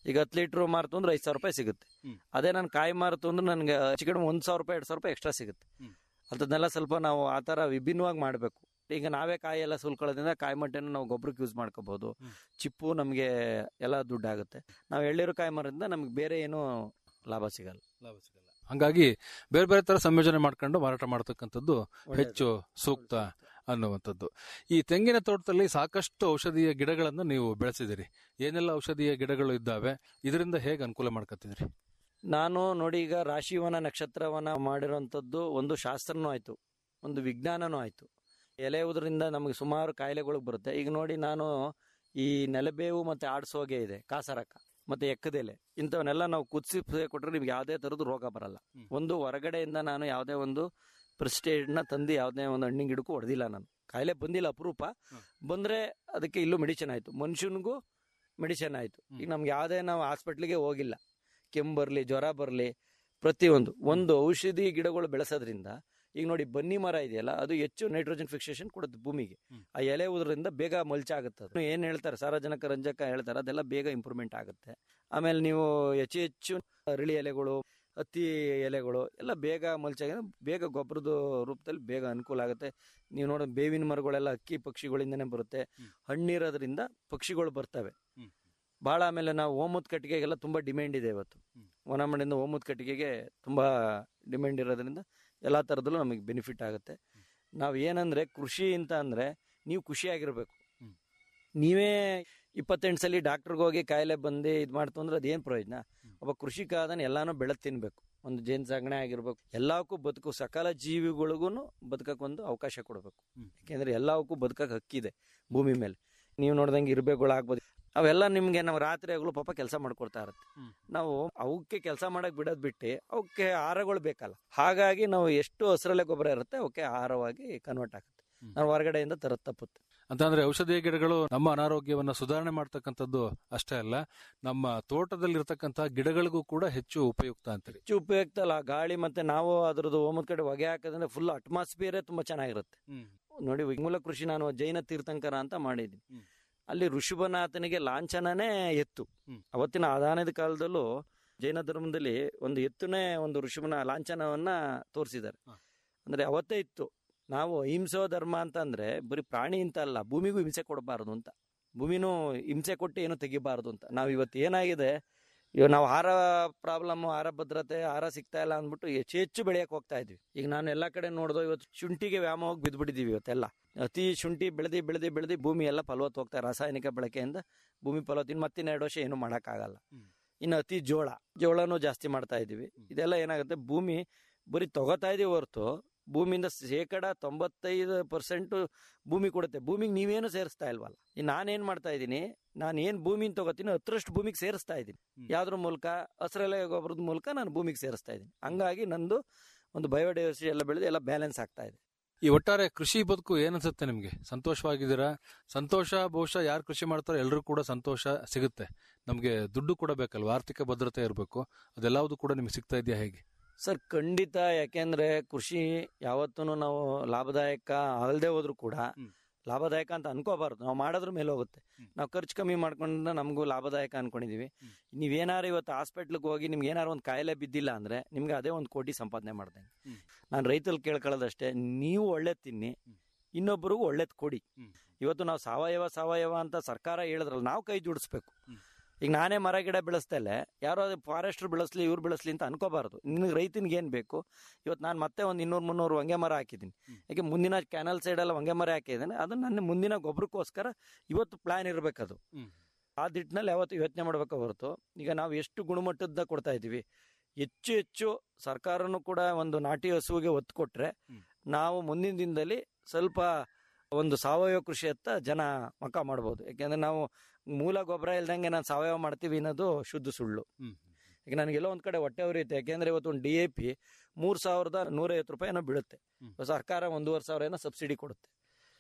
[SPEAKER 4] ಈಗ ಹತ್ತು ಲೀಟ್ರ್ ಮಾರ್ತು ಅಂದ್ರೆ ಐದು ಸಾವಿರ ರೂಪಾಯಿ ಸಿಗುತ್ತೆ
[SPEAKER 3] ಹ್ಮ್.
[SPEAKER 4] ಅದೇ ನಾನು ಕಾಯಿ ಮಾರ್ತು ಅಂದ್ರೆ ನನಗೆ ಹೆಚ್ಚು ಕಡಿಮೆ ಒಂದು ಸಾವಿರ ರೂಪಾಯಿ ಎರಡು ಸಾವಿರ ರೂಪಾಯಿ ಎಕ್ಸ್ಟ್ರಾ ಸಿಗುತ್ತೆ
[SPEAKER 3] ಹ್ಮ್.
[SPEAKER 4] ಅಂಥದ್ದನ್ನೆಲ್ಲ ಸ್ವಲ್ಪ ನಾವು ಆ ಥರ ವಿಭಿನ್ನವಾಗಿ ಮಾಡಬೇಕು ಈಗ ನಾವೇ ಕಾಯಿ ಎಲ್ಲ ಸುಲ್ಕೊಳ್ಳೋದ್ರಿಂದ ಕಾಯಿ ಮಟ್ಟೆನ ನಾವು ಗೊಬ್ಬರಕ್ಕೆ ಯೂಸ್ ಮಾಡ್ಕೋಬಹುದು
[SPEAKER 3] ಹ್ಮ್.
[SPEAKER 4] ಚಿಪ್ಪು ನಮಗೆ ಎಲ್ಲ ದುಡ್ಡಾಗುತ್ತೆ ನಾವು ಎಳ್ನೀರು ಕಾಯಿ ಮಾರೋದ್ರಿಂದ ನಮ್ಗೆ ಬೇರೆ ಏನೂ ಲಾಭ ಸಿಗಲ್ಲ
[SPEAKER 3] ಲಾಭ ಸಿಗಲ್ಲ ಹಂಗಾಗಿ ಬೇರೆ ಬೇರೆ ತರ ಸಂಯೋಜನೆ ಮಾಡ್ಕೊಂಡು ಮಾರಾಟ ಮಾಡ್ತಕ್ಕಂಥದ್ದು ಹೆಚ್ಚು ಸೂಕ್ತ ಅನ್ನುವಂಥದ್ದು ಈ ತೆಂಗಿನ ತೋಟದಲ್ಲಿ ಸಾಕಷ್ಟು ಔಷಧೀಯ ಗಿಡಗಳನ್ನು ನೀವು ಬೆಳೆಸಿದಿರಿ ಏನೆಲ್ಲ ಔಷಧೀಯ ಗಿಡಗಳು ಇದ್ದಾವೆ ಇದರಿಂದ ಹೇಗೆ ಅನುಕೂಲ ಮಾಡ್ಕೊತಿದ್ರಿ
[SPEAKER 4] ನಾನು ನೋಡಿ ಈಗ ರಾಶಿವನ ನಕ್ಷತ್ರವನ ಮಾಡಿರೋಂಥದ್ದು ಒಂದು ಶಾಸ್ತ್ರನೂ ಆಯಿತು ಒಂದು ವಿಜ್ಞಾನನೂ ಆಯಿತು ಎಲೆ ಉದ್ರಿಂದ ನಮಗೆ ಸುಮಾರು ಕಾಯಿಲೆಗಳು ಬರುತ್ತೆ ಈಗ ನೋಡಿ ನಾನು ಈ ನೆಲಬೇವು ಮತ್ತು ಆಡ್ಸೋಗೆ ಇದೆ ಕಾಸರಕ ಮತ್ತು ಎಕ್ಕದೆಲೆ ಇಂಥವನ್ನೆಲ್ಲ ನಾವು ಕುದಿಸಿ ಕೊಟ್ಟರೆ ನಿಮ್ಗೆ ಯಾವುದೇ ಥರದ್ದು ರೋಗ ಬರಲ್ಲ
[SPEAKER 3] ಹ್ಮ್.
[SPEAKER 4] ಒಂದು ಹೊರಗಡೆಯಿಂದ ನಾನು ಯಾವುದೇ ಒಂದು ಪ್ರೆಸ್ಟೇಜ್ನ ತಂದು ಯಾವುದೇ ಒಂದು ಹಣ್ಣಿನ ಗಿಡಕ್ಕೂ ಹೊಡೆದಿಲ್ಲ ನಾನು ಕಾಯಿಲೆ ಬಂದಿಲ್ಲ ಅಪರೂಪ
[SPEAKER 3] ಹ್ಮ್.
[SPEAKER 4] ಬಂದರೆ ಅದಕ್ಕೆ ಇಲ್ಲೂ ಮೆಡಿಸಿನ್ ಆಯಿತು ಮನುಷ್ಯನಿಗೂ ಮೆಡಿಸಿನ್ ಆಯಿತು
[SPEAKER 3] ಹ್ಮ್.
[SPEAKER 4] ಈಗ ನಮ್ಗೆ ಯಾವುದೇ ನಾವು ಹಾಸ್ಪಿಟ್ಲಿಗೆ ಹೋಗಿಲ್ಲ ಕೆಮ್ಮು ಬರಲಿ ಜ್ವರ ಬರಲಿ ಪ್ರತಿಯೊಂದು ಒಂದು ಔಷಧಿ ಗಿಡಗಳು ಬೆಳೆಸೋದ್ರಿಂದ ಈಗ ನೋಡಿ ಬನ್ನಿ ಮರ ಇದೆಯಲ್ಲ ಅದು ಹೆಚ್ಚು ನೈಟ್ರೋಜನ್ ಫಿಕ್ಸೇಷನ್ ಕೊಡುತ್ತೆ ಭೂಮಿಗೆ
[SPEAKER 3] ಹ್ಮ್.
[SPEAKER 4] ಆ ಎಲೆ ಉದ್ರಿಂದ ಬೇಗ ಮಲ್ಚಾಗುತ್ತೆ ಅದು ಏನ್ ಹೇಳ್ತಾರೆ ಸಾರಜನಕ ರಂಜಕ ಹೇಳ್ತಾರೆ ಅದೆಲ್ಲ ಬೇಗ ಇಂಪ್ರೂವ್ಮೆಂಟ್ ಆಗುತ್ತೆ ಆಮೇಲೆ ನೀವು ಹೆಚ್ಚು ಹೆಚ್ಚು ಅರಳಿ ಎಲೆಗಳು ಹತ್ತಿ ಎಲೆಗಳು ಎಲ್ಲ ಬೇಗ ಮಲ್ಚಾಗ ಬೇಗ ಗೊಬ್ಬರದ ರೂಪದಲ್ಲಿ ಬೇಗ ಅನುಕೂಲ ಆಗುತ್ತೆ ನೀವು ನೋಡಿ ಬೇವಿನ ಮರಗಳೆಲ್ಲ ಅಕ್ಕಿ ಪಕ್ಷಿಗಳಿಂದನೇ ಬರುತ್ತೆ
[SPEAKER 3] ಹ್ಮ್.
[SPEAKER 4] ಹಣ್ಣಿರೋದ್ರಿಂದ ಪಕ್ಷಿಗಳು ಬರ್ತವೆ
[SPEAKER 3] ಹ್ಮ್.
[SPEAKER 4] ಭಾಳ ಆಮೇಲೆ ನಾವು ಓಮದ್ ಕಟ್ಟಿಗೆಗೆಲ್ಲ ತುಂಬಾ ಡಿಮ್ಯಾಂಡ್ ಇದೆ ಇವತ್ತು
[SPEAKER 3] ಹ್ಮ್.
[SPEAKER 4] ವನಮಣ್ಣಿಂದ ಓಮದ್ ಕಟ್ಟಿಗೆಗೆ ತುಂಬಾ ಡಿಮ್ಯಾಂಡ್ ಇರೋದ್ರಿಂದ ಎಲ್ಲ ಥರದಲ್ಲೂ ನಮಗೆ ಬೆನಿಫಿಟ್ ಆಗುತ್ತೆ ನಾವು ಏನಂದ್ರೆ ಕೃಷಿ ಅಂತ ಅಂದ್ರೆ ನೀವು ಖುಷಿಯಾಗಿರ್ಬೇಕು
[SPEAKER 3] ಹ್ಮ್.
[SPEAKER 4] ನೀವೇ ಇಪ್ಪತ್ತೆಂಟು ಸಲ ಡಾಕ್ಟರ್ಗೆ ಹೋಗಿ ಕಾಯಿಲೆ ಬಂದು ಇದು ಮಾಡ್ತು ಅಂದ್ರೆ ಅದೇನು ಪ್ರಯೋಜನ
[SPEAKER 3] ಹ್ಮ್.
[SPEAKER 4] ಒಬ್ಬ ಕೃಷಿಕ ಅದನ್ನ ಎಲ್ಲಾನು ಬೆಳೆದು ತಿನ್ಬೇಕು ಒಂದು ಜೇನು ಸಾಗಣೆ ಆಗಿರ್ಬೇಕು ಎಲ್ಲಕ್ಕೂ ಬದುಕು ಸಕಲ ಜೀವಿಗಳಿಗೂ ಬದುಕಕ್ಕೊಂದು ಅವಕಾಶ ಕೊಡಬೇಕು
[SPEAKER 3] ಹ್ಮ್.
[SPEAKER 4] ಯಾಕೆಂದ್ರೆ ಎಲ್ಲವಕ್ಕೂ ಬದುಕಕ್ಕೆ ಹಕ್ಕಿದೆ ಭೂಮಿ ಮೇಲೆ ನೀವು ನೋಡ್ದಂಗೆ ಇರ್ಬೇಗಳು ಆಗ್ಬೋದು ಅವೆಲ್ಲ ನಿಮ್ಗೆ ನಾವು ರಾತ್ರಿ ಹಗಲು ಪಾಪ ಕೆಲಸ ಮಾಡ್ಕೊಡ್ತಾ ಇರುತ್ತೆ
[SPEAKER 3] ಹ್ಮ್.
[SPEAKER 4] ನಾವು ಅವಕ್ಕೆ ಕೆಲಸ ಮಾಡಕ್ ಬಿಡೋದ್ ಬಿಟ್ಟು ಅವಕ್ಕೆ ಆಹಾರಗಳು ಬೇಕಲ್ಲ ಹಾಗಾಗಿ ನಾವು ಎಷ್ಟು ಹಸಿರಲೆ ಗೊಬ್ಬರ ಇರುತ್ತೆ ಅವಕ್ಕೆ ಆಹಾರವಾಗಿ ಕನ್ವರ್ಟ್ ಆಗುತ್ತೆ
[SPEAKER 3] ಹ್ಮ್.
[SPEAKER 4] ನಾವು ಹೊರಗಡೆಯಿಂದ ತರದ್ ತಪ್ಪುತ್ತೆ
[SPEAKER 3] ಅಂತಂದ್ರೆ ಔಷಧೀಯ ಗಿಡಗಳು ನಮ್ಮ ಅನಾರೋಗ್ಯವನ್ನ ಸುಧಾರಣೆ ಮಾಡ್ತಕ್ಕಂಥದ್ದು ಅಷ್ಟೇ ಅಲ್ಲ ನಮ್ಮ ತೋಟದಲ್ಲಿರ್ತಕ್ಕಂತಹ ಗಿಡಗಳಿಗೂ ಕೂಡ ಹೆಚ್ಚು ಉಪಯುಕ್ತ ಅಂತೀರಿ
[SPEAKER 4] ಹೆಚ್ಚು ಉಪಯುಕ್ತ ಅಲ್ಲ ಗಾಳಿ ಮತ್ತೆ ನಾವು ಅದ್ರದ್ದು ಹೋಮದ ಕಡೆ ಹೊಗೆ ಹಾಕೋದ್ರಿಂದ ಫುಲ್ ಅಟ್ಮಾಸ್ಫಿಯರೇ ತುಂಬಾ ಚೆನ್ನಾಗಿರುತ್ತೆ ನೋಡಿ ಮೂಲ ಕೃಷಿ ನಾನು ಜೈನ ತೀರ್ಥಂಕರ ಅಂತ ಮಾಡಿದ್ದೀನಿ
[SPEAKER 3] ಹ್ಮ್.
[SPEAKER 4] ಅಲ್ಲಿ ಋಷಭನಾಥನಿಗೆ ಲಾಂಛನನೇ ಎತ್ತು
[SPEAKER 3] ಹ್ಮ್.
[SPEAKER 4] ಅವತ್ತಿನ ಆದಾನದ ಕಾಲದಲ್ಲೂ ಜೈನ ಧರ್ಮದಲ್ಲಿ ಒಂದು ಎತ್ತುನೇ ಒಂದು ಋಷಭನ ಲಾಂಛನವನ್ನ ತೋರಿಸಿದ್ದಾರೆ
[SPEAKER 3] ಹ.
[SPEAKER 4] ಅಂದ್ರೆ ಅವತ್ತೇ ಇತ್ತು ನಾವು ಅಹಿಂಸೋ ಧರ್ಮ ಅಂತ ಅಂದ್ರೆ ಬರೀ ಪ್ರಾಣಿ ಅಂತ ಅಲ್ಲ ಭೂಮಿಗೂ ಹಿಂಸೆ ಕೊಡಬಾರದು ಅಂತ ಭೂಮಿನೂ ಹಿಂಸೆ ಕೊಟ್ಟು ಏನು ತೆಗಿಬಾರದು ಅಂತ ನಾವು ಇವತ್ತು ಏನಾಗಿದೆ ಇವಾಗ ನಾವು ಆಹಾರ ಪ್ರಾಬ್ಲಮ್ ಆಹಾರ ಭದ್ರತೆ ಆಹಾರ ಸಿಗ್ತಾ ಇಲ್ಲ ಅಂದ್ಬಿಟ್ಟು ಹೆಚ್ಚು ಹೆಚ್ಚು ಬೆಳೆಯಕ್ಕೆ ಹೋಗ್ತಾ ಇದ್ವಿ ಈಗ ನಾನು ಎಲ್ಲ ಕಡೆ ನೋಡ್ದೋ ಇವತ್ತು ಶುಂಠಿಗೆ ವ್ಯಾಮೋಗಿ ಬಿದ್ದುಬಿಟ್ಟಿದ್ದೀವಿ ಇವತ್ತೆಲ್ಲ ಅತಿ ಶುಂಠಿ ಬೆಳೆದಿ ಬೆಳೆದಿ ಬೆಳೆದಿ ಭೂಮಿ ಎಲ್ಲ ಫಲವತ್ತು ಹೋಗ್ತಾ ರಾಸಾಯನಿಕ ಬಳಕೆಯಿಂದ ಭೂಮಿ ಫಲವತ್ತು ಇನ್ನು ಮತ್ತಿನ್ನ ಎರಡು ವರ್ಷ ಏನು ಮಾಡೋಕ್ಕಾಗಲ್ಲ
[SPEAKER 3] ಹ್ಮ್.
[SPEAKER 4] ಇನ್ನು ಅತಿ ಜೋಳ ಜೋಳನೂ ಜಾಸ್ತಿ ಮಾಡ್ತಾ ಇದೀವಿ ಇದೆಲ್ಲ ಏನಾಗುತ್ತೆ ಭೂಮಿ ಬರೀ ತಗೋತಾ ಇದೀವಿ ಹೊರತು ಭೂಮಿಯಿಂದ ಶೇಕಡ ತೊಂಬತ್ತೈದು ಪರ್ಸೆಂಟ್ ಭೂಮಿ ಕೊಡುತ್ತೆ ಭೂಮಿಗೆ ನೀವೇನು ಸೇರಿಸ್ತಾ ಇಲ್ವಲ್ಲ ಈ ನಾನೇನ್ ಮಾಡ್ತಾ ಇದ್ದೀನಿ ನಾನು ಏನ್ ಭೂಮಿನ ತಗೋತೀನಿ ಹತ್ತರಷ್ಟು ಭೂಮಿಗೆ ಸೇರಿಸ್ತಾ ಇದ್ದೀನಿ
[SPEAKER 3] ಹ್ಮ್.
[SPEAKER 4] ಯಾವ್ದ್ರ ಮೂಲಕ ಹಸಿರೆಲೆ ಗೊಬ್ಬರದ ಮೂಲಕ ನಾನು ಭೂಮಿಗೆ ಸೇರಿಸ್ತಾ ಇದ್ದೀನಿ ಹಂಗಾಗಿ ನಂದು ಒಂದು ಬಯೋಡೈವರ್ಸಿಟಿ ಎಲ್ಲ ಬೆಳೆದು ಎಲ್ಲ ಬ್ಯಾಲೆನ್ಸ್ ಆಗ್ತಾ ಇದೆ
[SPEAKER 3] ಈ ಒಟ್ಟಾರೆ ಕೃಷಿ ಬದುಕು ಏನನ್ಸುತ್ತೆ ನಿಮ್ಗೆ ಸಂತೋಷವಾಗಿದ್ದೀರಾ ಸಂತೋಷ ಬಹುಶಃ ಯಾರು ಕೃಷಿ ಮಾಡ್ತಾರೋ ಎಲ್ಲರೂ ಕೂಡ ಸಂತೋಷ ಸಿಗುತ್ತೆ ನಮ್ಗೆ ದುಡ್ಡು ಕೂಡ ಬೇಕಲ್ವಾ ಆರ್ಥಿಕ ಭದ್ರತೆ ಇರಬೇಕು ಅದೆಲ್ಲವುದು ಕೂಡ ನಿಮ್ಗೆ ಸಿಗ್ತಾ ಇದೆಯಾ ಹೇಗೆ
[SPEAKER 4] ಸರ್ ಖಂಡಿತ ಯಾಕೆಂದ್ರೆ ಕೃಷಿ ಯಾವತ್ತೂ ನಾವು ಲಾಭದಾಯಕ ಅಲ್ಲದೆ ಹೋದ್ರು ಕೂಡ
[SPEAKER 3] ಹ್ಮ್.
[SPEAKER 4] ಲಾಭದಾಯಕ ಅಂತ ಅನ್ಕೋಬಾರ್ದು ನಾವು ಮಾಡೋದ್ರ ಮೇಲೆ ಹೋಗುತ್ತೆ
[SPEAKER 3] ಹ್ಮ್.
[SPEAKER 4] ನಾವು ಖರ್ಚು ಕಮ್ಮಿ ಮಾಡ್ಕೊಂಡ್ರೆ ನಮಗೂ ಲಾಭದಾಯಕ ಅನ್ಕೊಂಡಿದೀವಿ
[SPEAKER 3] ಹ್ಮ್.
[SPEAKER 4] ನೀವೇನಾರು ಇವತ್ತು ಹಾಸ್ಪಿಟ್ಲಿಗೆ ಹೋಗಿ ನಿಮ್ಗೆ ಏನಾರು ಒಂದು ಕಾಯಿಲೆ ಬಿದ್ದಿಲ್ಲ ಅಂದ್ರೆ ನಿಮ್ಗೆ ಅದೇ ಒಂದು ಕೋಟಿ ಸಂಪಾದನೆ ಮಾಡ್ದಂಗೆ
[SPEAKER 3] ಹ್ಮ್.
[SPEAKER 4] ನಾನು ರೈತಲ್ಲಿ ಕೇಳ್ಕೊಳ್ಳೋದಷ್ಟೇ ನೀವು ಒಳ್ಳೇದ್ ತಿನ್ನಿ
[SPEAKER 3] ಹ್ಮ್.
[SPEAKER 4] ಇನ್ನೊಬ್ಬರಿಗೂ ಒಳ್ಳೇದ್ ಕೊಡಿ
[SPEAKER 3] ಹ್ಮ್.
[SPEAKER 4] ಇವತ್ತು ನಾವು ಸಾವಯವ ಸಾವಯವ ಅಂತ ಸರ್ಕಾರ ಹೇಳಿದ್ರಲ್ಲ ನಾವು ಕೈ ಜೋಡಿಸ್ಬೇಕು
[SPEAKER 3] ಹ್ಮ್.
[SPEAKER 4] ಈಗ ನಾನೇ ಮರ ಗಿಡ ಬೆಳೆಸ್ತೇಲೆ ಯಾರೋ ಫಾರೆಸ್ಟ್ರು ಬೆಳೆಸ್ಲಿ ಇವ್ರು ಬೆಳೆಸ್ಲಿ ಅಂತ ಅನ್ಕೋಬಾರ್ದು ನಿನಗೆ ರೈತನಿಗೆ ಏನು ಬೇಕು ಇವತ್ತು ನಾನು ಮತ್ತೆ ಒಂದು ಇನ್ನೂರು ಮುನ್ನೂರು ಹೊಂಗೆ ಮರ ಹಾಕಿದ್ದೀನಿ
[SPEAKER 3] ಹ್ಮ್.
[SPEAKER 4] ಯಾಕೆ ಮುಂದಿನ ಕ್ಯಾನಲ್ ಸೈಡೆಲ್ಲ ಹೊಂಗೆ ಮರ ಹಾಕಿದ್ದೇನೆ ಅದು ನನ್ನ ಮುಂದಿನ ಗೊಬ್ಬರಕ್ಕೋಸ್ಕರ ಇವತ್ತು ಪ್ಲಾನ್ ಇರಬೇಕದು
[SPEAKER 3] ಹ್ಮ್.
[SPEAKER 4] ಆ ದಿಟ್ಟಿನಲ್ಲಿ ಯಾವತ್ತು ಯೋಚನೆ ಮಾಡಬೇಕು ಹೊರತು ಈಗ ನಾವು ಎಷ್ಟು ಗುಣಮಟ್ಟದ ಕೊಡ್ತಾ ಇದ್ದೀವಿ ಹೆಚ್ಚು ಹೆಚ್ಚು ಸರ್ಕಾರನೂ ಕೂಡ ಒಂದು ನಾಟಿ ಹಸುವಿಗೆ ಒತ್ತು ಕೊಟ್ರೆ
[SPEAKER 3] ಹ್ಮ್.
[SPEAKER 4] ನಾವು ಮುಂದಿನ ದಿನದಲ್ಲಿ ಸ್ವಲ್ಪ ಒಂದು ಸಾವಯವ ಕೃಷಿಯತ್ತ ಜನ ಮಕ ಮಾಡ್ಬೋದು ಯಾಕೆಂದ್ರೆ ನಾವು ಮೂಲ ಗೊಬ್ಬರ ಇಲ್ದಂಗೆ ನಾನು ಸಾವಯವ ಮಾಡ್ತೀವಿ ಅನ್ನೋದು ಶುದ್ಧ ಸುಳ್ಳು
[SPEAKER 3] ಹ್ಮ್.
[SPEAKER 4] ಈಗ ನನಗೆಲ್ಲೋ ಒಂದ್ ಕಡೆ ಹೊಟ್ಟೆ ಉರಿಯುತ್ತೆ ಯಾಕೆಂದ್ರೆ ಇವತ್ತು ಒಂದು ಡಿ ಎ ಪಿ ಮೂರ್ ಸಾವಿರದ ನೂರೈವತ್ತು ರೂಪಾಯಿ ಏನೋ ಬೀಳುತ್ತೆ
[SPEAKER 3] ಹ್ಮ್.
[SPEAKER 4] ಸರ್ಕಾರ ಒಂದೂವರೆ ಸಾವಿರ ಏನೋ ಸಬ್ಸಿಡಿ ಕೊಡುತ್ತೆ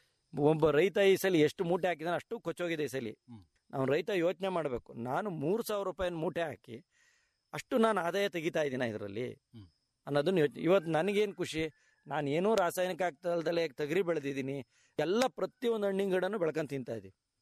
[SPEAKER 4] ಒಬ್ಬ ರೈತ ಈ ಸಲ ಎಷ್ಟು ಮೂಟೆ ಹಾಕಿದಾನೆ ಅಷ್ಟು ಕೊಚ್ಚೋಗಿದೆ ಈ ಸಲ
[SPEAKER 3] ಹ್ಮ್.
[SPEAKER 4] ನಾವು ರೈತ ಯೋಚನೆ ಮಾಡಬೇಕು ನಾನು ಮೂರು ಸಾವಿರ ರೂಪಾಯಿ ಮೂಟೆ ಹಾಕಿ ಅಷ್ಟು ನಾನು ಆದಾಯ ತೆಗಿತಾ ಇದ್ದೀನ ಇದರಲ್ಲಿ
[SPEAKER 3] ಹ್ಮ್.
[SPEAKER 4] ಅನ್ನೋದನ್ನ ಯೋಚನೆ ಇವತ್ತು ನನಗೇನು ಖುಷಿ ನಾನು ಏನೂ ರಾಸಾಯನಿಕ ಆಗ್ತಲ್ದಲೆ ತೊಗರಿ ಬೆಳೆದಿದ್ದೀನಿ ಎಲ್ಲ ಪ್ರತಿಯೊಂದು ಹಣ್ಣಿನ ಗಿಡನೂ ಬೆಳ್ಕೊಂಡ್ ತಿಂತಾ ಇದ್ದೀವಿ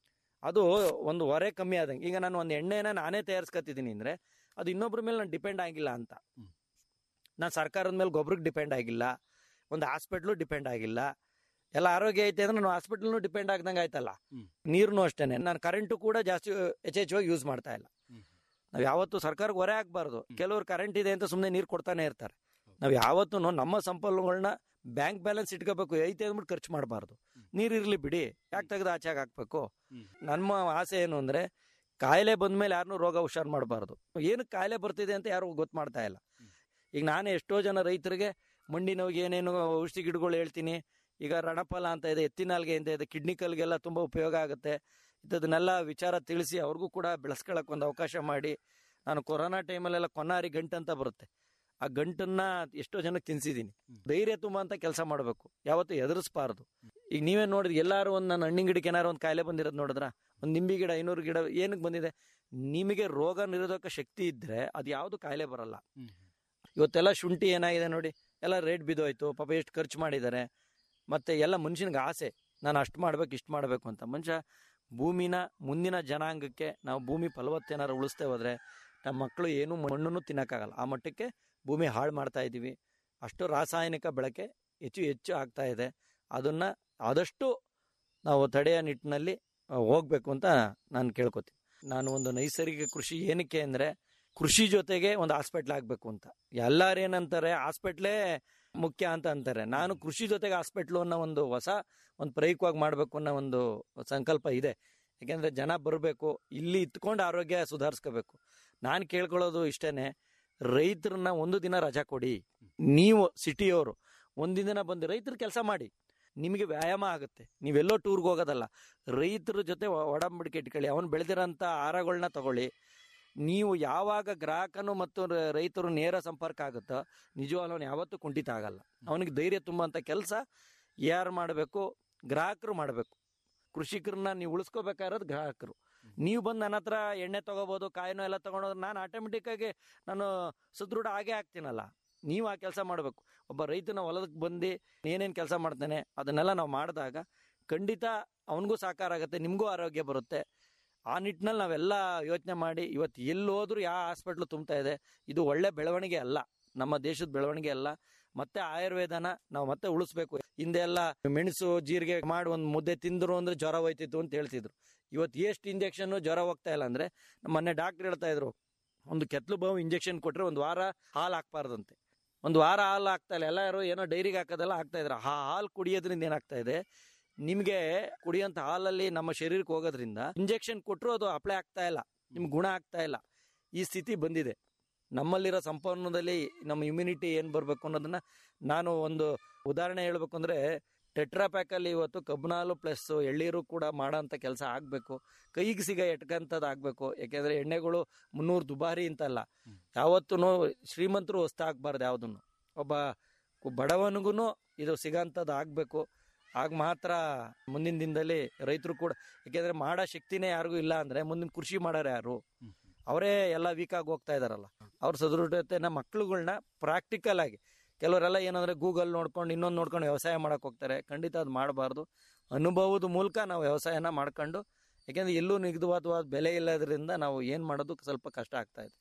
[SPEAKER 4] ಅದು ಒಂದು ಹೊರೆ ಕಮ್ಮಿ ಆದಂಗೆ ಈಗ ನಾನು ಒಂದು ಎಣ್ಣೆನ ನಾನೇ ತಯಾರಿಸ್ಕೊತಿದ್ದೀನಿ ಅಂದ್ರೆ ಅದು ಇನ್ನೊಬ್ರ ಮೇಲೆ ನಾನು ಡಿಪೆಂಡ್ ಆಗಿಲ್ಲ ಅಂತ
[SPEAKER 3] ಹ್ಮ್.
[SPEAKER 4] ನಾನು ಸರ್ಕಾರದ ಮೇಲೆ ಗೊಬ್ಬರಕ್ಕೆ ಡಿಪೆಂಡ್ ಆಗಿಲ್ಲ ಒಂದು ಹಾಸ್ಪಿಟ್ಲು ಡಿಪೆಂಡ್ ಆಗಿಲ್ಲ ಎಲ್ಲ ಆರೋಗ್ಯ ಐತೆ ಅಂದ್ರೆ ನಾನು ಹಾಸ್ಪಿಟಲ್ನು ಡಿಪೆಂಡ್ ಆಗ್ದಂಗೆ ಆಯ್ತಲ್ಲ
[SPEAKER 3] ಹ್ಮ್.
[SPEAKER 4] ನೀರ್ನು ಅಷ್ಟೇನೆ ನಾನು ಕರೆಂಟು ಕೂಡ ಜಾಸ್ತಿ ಯಥೇಚ್ಛವಾಗಿ ಯೂಸ್ ಮಾಡ್ತಾ ಇಲ್ಲ ನಾವು ಯಾವತ್ತು ಸರ್ಕಾರಕ್ಕೆ ಹೊರೆ ಆಗ್ಬಾರ್ದು ಕೆಲವರು ಕರೆಂಟ್ ಇದೆ ಅಂತ ಸುಮ್ಮನೆ ನೀರು ಕೊಡ್ತಾನೆ ಇರ್ತಾರೆ ನಾವು ಯಾವತ್ತೂ ನಮ್ಮ ಸಂಪನ್ಮೂಲಗಳನ್ನ ಬ್ಯಾಂಕ್ ಬ್ಯಾಲೆನ್ಸ್ ಇಟ್ಕೋಬೇಕು ಐತೆ ಅಂದ್ಬಿಟ್ಟು ಖರ್ಚು ಮಾಡಬಾರ್ದು ನೀರು ಇರಲಿ ಬಿಡಿ ಯಾಕೆ ತೆಗೆದು ಆಚೆಗೆ ಹಾಕ್ಬೇಕು ನಮ್ಮ ಆಸೆ ಏನು ಅಂದ್ರೆ ಕಾಯಿಲೆ ಬಂದ್ಮೇಲೆ ಯಾರನ್ನೂ ರೋಗ ಹುಷಾರು ಮಾಡಬಾರ್ದು ಏನಕ್ಕೆ ಕಾಯಿಲೆ ಬರ್ತಿದೆ ಅಂತ ಯಾರು ಗೊತ್ತು ಮಾಡ್ತಾ ಇಲ್ಲ ಈಗ ನಾನೇ ಎಷ್ಟೋ ಜನ ರೈತರಿಗೆ ಮಂಡಿ ನೋವಿಗೆ ಏನೇನು ಔಷಧಿ ಗಿಡಗಳು ಹೇಳ್ತೀನಿ ಈಗ ರಣಫಲ ಅಂತ ಇದೆ ಎತ್ತಿನಾಲ್ಗೆ ಅಂತ ಇದೆ ಕಿಡ್ನಿ ಕಲ್ಗೆಲ್ಲ ತುಂಬ ಉಪಯೋಗ ಆಗುತ್ತೆ ಇಂಥದನ್ನೆಲ್ಲ ವಿಚಾರ ತಿಳಿಸಿ ಅವ್ರಿಗೂ ಕೂಡ ಬೆಳೆಸ್ಕೊಳಕ್ಕೆ ಒಂದು ಅವಕಾಶ ಮಾಡಿ ನಾನು ಕೊರೋನಾ ಟೈಮಲ್ಲೆಲ್ಲ ಕೊನ್ನಾರಿ ಗಂಟು ಅಂತ ಬರುತ್ತೆ ಆ ಗಂಟನ್ನ ಎಷ್ಟೋ ಜನಕ್ಕೆ ತಿನ್ಸಿದ್ದೀನಿ ಧೈರ್ಯ ತುಂಬ ಅಂತ ಕೆಲಸ ಮಾಡಬೇಕು ಯಾವತ್ತೂ ಎದುರಿಸ್ಬಾರ್ದು ಈಗ ನೀವೇ ನೋಡಿದ್ರಿ ಎಲ್ಲಾರು ಒಂದು ನನ್ನ ಹಣ್ಣಿನ ಗಿಡಕ್ಕೆ ಏನಾರು ಒಂದು ಕಾಯಿಲೆ ಬಂದಿರೋದು ನೋಡಿದ್ರ ಒಂದು ನಿಂಬೆ ಗಿಡ ಐನೂರು ಗಿಡ ಏನಕ್ಕೆ ಬಂದಿದೆ ನಿಮಗೆ ರೋಗ ನಿರೋಧಕ ಶಕ್ತಿ ಇದ್ರೆ ಅದು ಯಾವುದು ಕಾಯಿಲೆ ಬರಲ್ಲ ಇವತ್ತೆಲ್ಲ ಶುಂಠಿ ಏನಾಗಿದೆ ನೋಡಿ ಎಲ್ಲ ರೇಟ್ ಬಿದ್ದೋಯ್ತು ಪಾಪ ಎಷ್ಟು ಖರ್ಚು ಮಾಡಿದ್ದಾರೆ ಮತ್ತೆ ಎಲ್ಲ ಮನುಷ್ಯನಿಗೆ ಆಸೆ ನಾನು ಅಷ್ಟು ಮಾಡ್ಬೇಕು ಇಷ್ಟು ಮಾಡಬೇಕು ಅಂತ ಮನುಷ್ಯ ಭೂಮಿನ ಮುಂದಿನ ಜನಾಂಗಕ್ಕೆ ನಾವು ಭೂಮಿ ಫಲವತ್ತೇನಾರು ಉಳಿಸ್ತೇ ಹೋದ್ರೆ ನಮ್ಮ ಮಕ್ಕಳು ಏನು ಮಣ್ಣನ್ನು ತಿನ್ನಕ್ಕಾಗಲ್ಲ ಆ ಮಟ್ಟಕ್ಕೆ ಭೂಮಿ ಹಾಳು ಮಾಡ್ತಾ ಇದ್ದೀವಿ ಅಷ್ಟು ರಾಸಾಯನಿಕ ಬಳಕೆ ಹೆಚ್ಚು ಹೆಚ್ಚು ಆಗ್ತಾ ಇದೆ ಅದನ್ನ ಆದಷ್ಟು ನಾವು ತಡೆಯೋ ನಿಟ್ಟಿನಲ್ಲಿ ಆ, ಹೋಗ್ಬೇಕು ಅಂತ ನಾನು ಕೇಳ್ಕೊತೀನಿ ನಾನು ಒಂದು ನೈಸರ್ಗಿಕ ಕೃಷಿ ಏನಕ್ಕೆ ಅಂದರೆ ಕೃಷಿ ಜೊತೆಗೆ ಒಂದು ಹಾಸ್ಪಿಟ್ಲ್ ಆಗಬೇಕು ಅಂತ ಎಲ್ಲಾರು ಏನಂತಾರೆ ಹಾಸ್ಪಿಟ್ಲೇ ಮುಖ್ಯ ಅಂತ ಅಂತಾರೆ ನಾನು ಕೃಷಿ ಜೊತೆಗೆ ಹಾಸ್ಪಿಟ್ಲು ಅನ್ನೋ ಒಂದು ಹೊಸ ಒಂದು ಪ್ರಯುಕ್ತವಾಗಿ ಮಾಡಬೇಕು ಅನ್ನೋ ಒಂದು ಸಂಕಲ್ಪ ಇದೆ ಯಾಕೆಂದ್ರೆ ಜನ ಬರಬೇಕು ಇಲ್ಲಿ ಇತ್ಕೊಂಡು ಆರೋಗ್ಯ ಸುಧಾರಿಸ್ಕೋಬೇಕು ನಾನು ಕೇಳ್ಕೊಳ್ಳೋದು ಇಷ್ಟೇನೆ ರೈತರನ್ನ ಒಂದು ದಿನ ರಜಾ ಕೊಡಿ ನೀವು ಸಿಟಿಯವರು ಒಂದಿನ ದಿನ ಬಂದು ರೈತರು ಕೆಲಸ ಮಾಡಿ ನಿಮಗೆ ವ್ಯಾಯಾಮ ಆಗುತ್ತೆ ನೀವೆಲ್ಲೋ ಟೂರ್ಗೆ ಹೋಗೋದಲ್ಲ ರೈತರ ಜೊತೆ ಒ- ಒಡಂಬಡಿಕೆ ಇಟ್ಕೊಳ್ಳಿ ಅವನು ಬೆಳೆದಿರೋಂಥ ಆಹಾರಗಳನ್ನ ತಗೊಳ್ಳಿ ನೀವು ಯಾವಾಗ ಗ್ರಾಹಕನು ಮತ್ತು ರ- ರೈತರು ನೇರ ಸಂಪರ್ಕ ಆಗುತ್ತೋ ನಿಜವಾಗ್ಲೂ ಅವನು ಯಾವತ್ತೂ ಕುಂಠಿತ ಆಗಲ್ಲ ಅವನಿಗೆ ಧೈರ್ಯ ತುಂಬುವಂಥ ಕೆಲಸ ಯಾರು ಮಾಡಬೇಕು ಗ್ರಾಹಕರು ಮಾಡಬೇಕು ಕೃಷಿಕರನ್ನ ನೀವು ಉಳಿಸ್ಕೋಬೇಕಾಗಿರೋದು ಗ್ರಾಹಕರು ನೀವು ಬಂದು ನನ್ನ ಹತ್ರ ಎಣ್ಣೆ ತಗೋಬೋದು ಕಾಯಿನೋ ಎಲ್ಲ ತಗೊಂಡೋದ್ರೆ ನಾನು ಆಟೋಮೆಟಿಕ್ ಆಗಿ ನಾನು ಸುದೃಢ ಆಗೇ ಆಗ್ತೀನಲ್ಲ ನೀವು ಆ ಕೆಲಸ ಮಾಡಬೇಕು ಒಬ್ಬ ರೈತನ ಹೊಲದಕ್ಕೆ ಬಂದು ಏನೇನು ಕೆಲಸ ಮಾಡ್ತಾನೆ ಅದನ್ನೆಲ್ಲ ನಾವು ಮಾಡಿದಾಗ ಖಂಡಿತ ಅವನಿಗೂ ಸಾಕಾರ ಆಗುತ್ತೆ ನಿಮಗೂ ಆರೋಗ್ಯ ಬರುತ್ತೆ ಆ ನಿಟ್ಟಿನಲ್ಲಿ ನಾವೆಲ್ಲ ಯೋಚನೆ ಮಾಡಿ ಇವತ್ತು ಎಲ್ಲಿ ಹೋದ್ರೂ ಯಾವ ಹಾಸ್ಪಿಟ್ಲು ತುಂಬ್ತಾ ಇದೆ ಇದು ಒಳ್ಳೆ ಬೆಳವಣಿಗೆ ಅಲ್ಲ ನಮ್ಮ ದೇಶದ ಬೆಳವಣಿಗೆ ಅಲ್ಲ ಮತ್ತೆ ಆಯುರ್ವೇದನ ನಾವು ಮತ್ತೆ ಉಳಿಸ್ಬೇಕು ಹಿಂದೆ ಎಲ್ಲ ಮೆಣಸು ಜೀರಿಗೆ ಮಾಡಿ ಒಂದು ಮುದ್ದೆ ತಿಂದ್ರು ಅಂದ್ರೆ ಜ್ವರ ಹೋಯ್ತಿತ್ತು ಅಂತ ಹೇಳ್ತಿದ್ರು ಇವತ್ತು ಎಷ್ಟು ಇಂಜೆಕ್ಷನ್ ಜ್ವರ ಹೋಗ್ತಾ ಇಲ್ಲ ಅಂದ್ರೆ ನಮ್ಮ ಮೊನ್ನೆ ಡಾಕ್ಟರ್ ಹೇಳ್ತಾ ಇದ್ರು ಒಂದು ಕೆತ್ಲು ಬಾವು ಇಂಜೆಕ್ಷನ್ ಕೊಟ್ರೆ ಒಂದು ವಾರ ಹಾಲು ಹಾಕ್ಬಾರ್ದಂತೆ ಒಂದು ವಾರ ಹಾಲು ಹಾಕ್ತಾ ಇಲ್ಲ ಎಲ್ಲರೂ ಏನೋ ಡೈರಿಗೆ ಹಾಕೋದೆಲ್ಲ ಹಾಕ್ತಾ ಇದ್ರು ಆ ಹಾಲು ಕುಡಿಯೋದ್ರಿಂದ ಏನಾಗ್ತಾ ಇದೆ ನಿಮಗೆ ಕುಡಿಯೋಂಥ ಹಾಲಲ್ಲಿ ನಮ್ಮ ಶರೀರಕ್ಕೆ ಹೋಗೋದ್ರಿಂದ ಇಂಜೆಕ್ಷನ್ ಕೊಟ್ಟರು ಅದು ಅಪ್ಲೈ ಆಗ್ತಾ ಇಲ್ಲ ನಿಮ್ಗೆ ಗುಣ ಆಗ್ತಾ ಇಲ್ಲ ಈ ಸ್ಥಿತಿ ಬಂದಿದೆ ನಮ್ಮಲ್ಲಿರೋ ಸಂಪನ್ಮೂಲದಲ್ಲಿ ನಮ್ಮ ಇಮ್ಯುನಿಟಿ ಏನು ಬರಬೇಕು ಅನ್ನೋದನ್ನ ನಾನು ಒಂದು ಉದಾಹರಣೆ ಹೇಳ್ಬೇಕು ಅಂದ್ರೆ ಟೆಟ್ರಾ ಪ್ಯಾಕಲ್ಲಿ ಇವತ್ತು ಕಬ್ಬಿನಾಲು ಪ್ಲಸ್ ಎಳ್ಳೀರು ಕೂಡ ಮಾಡೋಂಥ ಕೆಲಸ ಆಗಬೇಕು ಕೈಗೆ ಸಿಗ ಎಟ್ಕಂಥದ್ದು ಆಗಬೇಕು ಯಾಕೆಂದರೆ ಎಣ್ಣೆಗಳು ಮುನ್ನೂರು ದುಬಾರಿ ಅಂತಲ್ಲ ಯಾವತ್ತೂ ಶ್ರೀಮಂತರು ಹೊಸ್ತ ಆಗ್ಬಾರ್ದು ಯಾವುದನ್ನು ಒಬ್ಬ ಕು- ಬಡವನಿಗೂ ಇದು ಸಿಗೋಂಥದ್ದು ಆಗಬೇಕು ಆಗ ಮಾತ್ರ ಮುಂದಿನ ದಿನದಲ್ಲಿ ರೈತರು ಕೂಡ ಯಾಕೆಂದರೆ ಮಾಡೋ ಶಕ್ತಿನೇ ಯಾರಿಗೂ ಇಲ್ಲ ಅಂದರೆ ಮುಂದಿನ ಕೃಷಿ ಮಾಡೋರು ಯಾರು ಅವರೇ ಎಲ್ಲ ವೀಕ್ ಆಗಿ ಹೋಗ್ತಾ ಇದಾರಲ್ಲ ಅವ್ರ ಸದೃಢತೆನ ಮಕ್ಳುಗಳ್ನ ಪ್ರಾಕ್ಟಿಕಲ್ ಆಗಿ ಕೆಲವರೆಲ್ಲ ಏನಂದ್ರೆ ಗೂಗಲ್ ನೋಡ್ಕೊಂಡು ಇನ್ನೊಂದು ನೋಡ್ಕೊಂಡು ವ್ಯವಸಾಯ ಮಾಡಕ್ ಹೋಗ್ತಾರೆ ಖಂಡಿತ ಅದು ಮಾಡಬಾರ್ದು ಅನುಭವದ ಮೂಲಕ ನಾವು ವ್ಯವಸಾಯನ ಮಾಡ್ಕೊಂಡು ಯಾಕೆಂದ್ರೆ ಎಲ್ಲೂ ನಿಗದಿವಾದ ಬೆಲೆ ಇಲ್ಲದ್ರಿಂದ ನಾವು ಏನ್ ಮಾಡೋದು ಸ್ವಲ್ಪ ಕಷ್ಟ ಆಗ್ತಾ ಇದೆ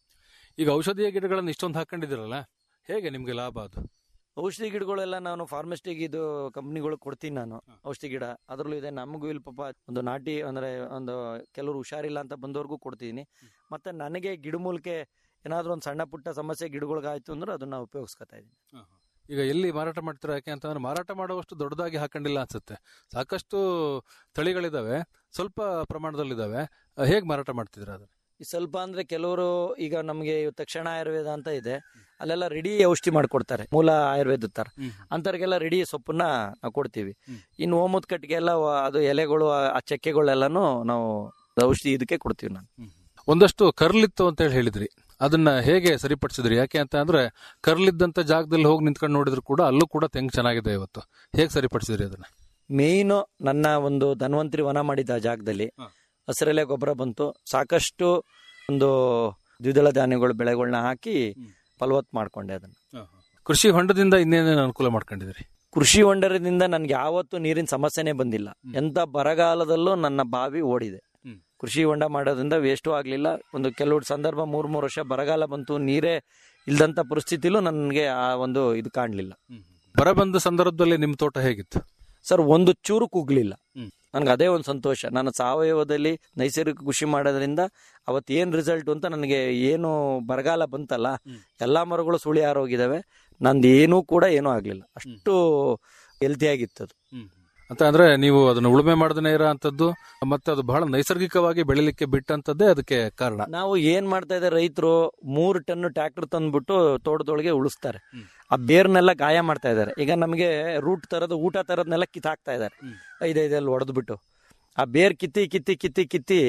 [SPEAKER 3] ಈಗ ಔಷಧೀಯ ಗಿಡಗಳನ್ನ ಇಷ್ಟೊಂದು ಹಾಕೊಂಡಿದಿರಲ್ಲ ಹೇಗೆ ನಿಮ್ಗೆ ಲಾಭ ಅದು
[SPEAKER 4] ಔಷಧಿ ಗಿಡಗಳೆಲ್ಲ ನಾನು ಫಾರ್ಮಿಸ್ಟಿಗೆ ಇದು ಕಂಪ್ನಿಗಳು ಕೊಡ್ತೀನಿ ನಾನು ಔಷಧಿ ಗಿಡ ಅದರಲ್ಲೂ ಇದೆ ನಮಗೂ ಇಲ್ಲಿ ಪಾಪ ಒಂದು ನಾಟಿ ಅಂದ್ರೆ ಒಂದು ಕೆಲವರು ಹುಷಾರಿಲ್ಲ ಅಂತ ಬಂದವ್ರಿಗೂ ಕೊಡ್ತೀನಿ ಮತ್ತೆ ನನಗೆ ಗಿಡಮೂಲಿಕೆ ಏನಾದ್ರೂ ಒಂದು ಸಣ್ಣ ಪುಟ್ಟ ಸಮಸ್ಯೆ ಗಿಡಗಳಿಗಾಯ್ತು ಅಂದ್ರೆ ಅದನ್ನ ಉಪಯೋಗಿಸ್ಕೊತಾ ಇದ್ದೀನಿ
[SPEAKER 3] ಈಗ ಎಲ್ಲಿ ಮಾರಾಟ ಮಾಡ್ತೀರಾ ಯಾಕೆ ಅಂತಂದ್ರೆ ಮಾರಾಟ ಮಾಡುವಷ್ಟು ದೊಡ್ಡದಾಗಿ ಹಾಕೊಂಡಿಲ್ಲ ಅನ್ಸುತ್ತೆ ಸಾಕಷ್ಟು ತಳಿಗಳಿದಾವೆ ಸ್ವಲ್ಪ ಪ್ರಮಾಣದಲ್ಲಿದ್ದಾವೆ ಹೇಗೆ ಮಾರಾಟ ಮಾಡ್ತಿದ್ರ ಅದನ್ನ
[SPEAKER 4] ಈ ಸ್ವಲ್ಪ ಅಂದ್ರೆ ಕೆಲವರು ಈಗ ನಮಗೆ ತಕ್ಷಣ ಆಯುರ್ವೇದ ಅಂತ ಇದೆ ಅಲ್ಲೆಲ್ಲ ರೆಡಿ ಔಷಧಿ ಮಾಡ್ಕೊಡ್ತಾರೆ ಮೂಲ ಆಯುರ್ವೇದ ತರ ಅಂತವ್ರಿಗೆಲ್ಲ ರೆಡಿ ಸೊಪ್ಪನ್ನ ನಾವು ಕೊಡ್ತೀವಿ
[SPEAKER 3] ಹ್ಮ್.
[SPEAKER 4] ಇನ್ನು ಓಮದ ಕಟ್ಟಿಗೆ ಎಲ್ಲ ವ- ಅದು ಎಲೆಗಳು ಆ- ಆ ಚಕ್ಕೆಗಳೆಲ್ಲಾನು ನಾವು ಔಷಧಿ ಇದಕ್ಕೆ ಕೊಡ್ತೀವಿ ನಾನು
[SPEAKER 3] ಒಂದಷ್ಟು ಕರ್ಲಿತ್ತು ಅಂತ ಹೇಳಿ ಹೇಳಿದ್ರಿ ಅದನ್ನ ಹೇಗೆ ಸರಿಪಡಿಸಿದ್ರಿ ಯಾಕೆ ಅಂತ ಅಂದ್ರೆ ಕರ್ಲಿದ್ದಂತ ಜಾಗದಲ್ಲಿ ಹೋಗಿ ನಿಂತ್ಕೊಂಡು ನೋಡಿದ್ರು ಕೂಡ ಅಲ್ಲೂ ಕೂಡ ತೆಂಗು ಚೆನ್ನಾಗಿದೆ ಇವತ್ತು ಹೇಗೆ ಸರಿಪಡಿಸಿದ್ರಿ ಅದನ್ನ
[SPEAKER 4] ಮೇಯ್ನು ನನ್ನ ಒಂದು ಧನ್ವಂತರಿ ವನ ಮಾಡಿದ್ದ ಆ ಜಾಗದಲ್ಲಿ
[SPEAKER 3] ಹ.
[SPEAKER 4] ಹಸಿರೆಲೆ ಗೊಬ್ಬರ ಬಂತು ಸಾಕಷ್ಟು ಒಂದು ದ್ವಿದಳ ಧಾನ್ಯಗಳು ಬೆಳೆಗಳನ್ನ ಹಾಕಿ
[SPEAKER 3] ಹ್ಮ್.
[SPEAKER 4] ಫಲವತ್ ಮಾಡ್ಕೊಂಡೆ ಅದನ್ನ
[SPEAKER 3] ಕೃಷಿ ಹೊಂಡದಿಂದ ಇನ್ನೇನೇನು ಅನುಕೂಲ ಮಾಡ್ಕೊಂಡಿದ್ರಿ
[SPEAKER 4] ಕೃಷಿ ಹೊಂಡದಿಂದ ನನ್ಗೆ ಯಾವತ್ತೂ ನೀರಿನ ಸಮಸ್ಯೆನೇ ಬಂದಿಲ್ಲ ಎಂತ ಬರಗಾಲದಲ್ಲೂ ನನ್ನ ಬಾವಿ ಓಡಿದೆ
[SPEAKER 3] ಹ್ಮ್.
[SPEAKER 4] ಕೃಷಿ ಹೊಂಡ ಮಾಡೋದ್ರಿಂದ ವೇಸ್ಟು ಆಗ್ಲಿಲ್ಲ ಒಂದು ಕೆಲವು ಸಂದರ್ಭ ಮೂರ್ ಮೂರು ವರ್ಷ ಬರಗಾಲ ಬಂತು ನೀರೇ ಇಲ್ದಂತ ಪರಿಸ್ಥಿತಿಲೂ ನನಗೆ ಆ ಒಂದು ಇದು ಕಾಣ್ಲಿಲ್ಲ
[SPEAKER 3] ಬರ ಬಂದ ಸಂದರ್ಭದಲ್ಲಿ ನಿಮ್ ತೋಟ ಹೇಗಿತ್ತು
[SPEAKER 4] ಸರ್ ಒಂದು ಚೂರು ಕುಗ್ಲಿಲ್ಲ
[SPEAKER 3] ಹ್ಮ್.
[SPEAKER 4] ನನ್ಗೆ ಅದೇ ಒಂದು ಸಂತೋಷ ನಾನು ಸಾವಯವದಲ್ಲಿ ನೈಸರ್ಗಿಕ ಕೃಷಿ ಮಾಡೋದ್ರಿಂದ ಅವತ್ತು ಏನ್ ರಿಸಲ್ಟ್ ಅಂತ ನನಗೆ ಏನು ಬರಗಾಲ ಬಂತಲ್ಲ
[SPEAKER 3] ಹ್ಮ್.
[SPEAKER 4] ಎಲ್ಲಾ ಮರಗಳು ಸುಳಿ ಆರೋಗಿದಾವೆ ನಂದು ಏನೂ ಕೂಡ ಏನೂ ಆಗ್ಲಿಲ್ಲ ಅಷ್ಟು ಹೆಲ್ತಿಯಾಗಿತ್ತು ಅದು
[SPEAKER 3] ಅಂತ ಅಂದ್ರೆ ನೀವು ಅದನ್ನ ಉಳುಮೆ ಮಾಡದೇ ಇರೋ ಅಂತದ್ದು ಮತ್ತೆ ಅದು ಬಹಳ ನೈಸರ್ಗಿಕವಾಗಿ ಬೆಳಿಲಿಕ್ಕೆ ಬಿಟ್ಟಂತದ್ದೇ ಅದಕ್ಕೆ ಕಾರಣ
[SPEAKER 4] ನಾವು ಏನ್ ಮಾಡ್ತಾ ಇದ್ದಾರೆ ರೈತರು ಮೂರು ಟನ್ ಟ್ರ್ಯಾಕ್ಟರ್ ತಂದ್ಬಿಟ್ಟು ತೋಟದೊಳಗೆ ಉಳಿಸ್ತಾರೆ
[SPEAKER 3] ಹ್ಮ್.
[SPEAKER 4] ಆ ಬೇರ್ನೆಲ್ಲ ಗಾಯ ಮಾಡ್ತಾ ಇದ್ದಾರೆ ಈಗ ನಮಗೆ ರೂಟ್ ತರದ ಊಟ ತರದ್ನೆಲ್ಲ ಕಿತ್ತಾಕ್ತಾ ಇದ್ದಾರೆ
[SPEAKER 3] ಹ್ಮ್.
[SPEAKER 4] ಐದೈದಲ್ಲಿ ಹೊಡೆದ್ಬಿಟ್ಟು ಆ ಬೇರ್ ಕಿತ್ತಿ ಕಿತ್ತಿ ಕಿತ್ತಿ ಕಿತ್ತಿ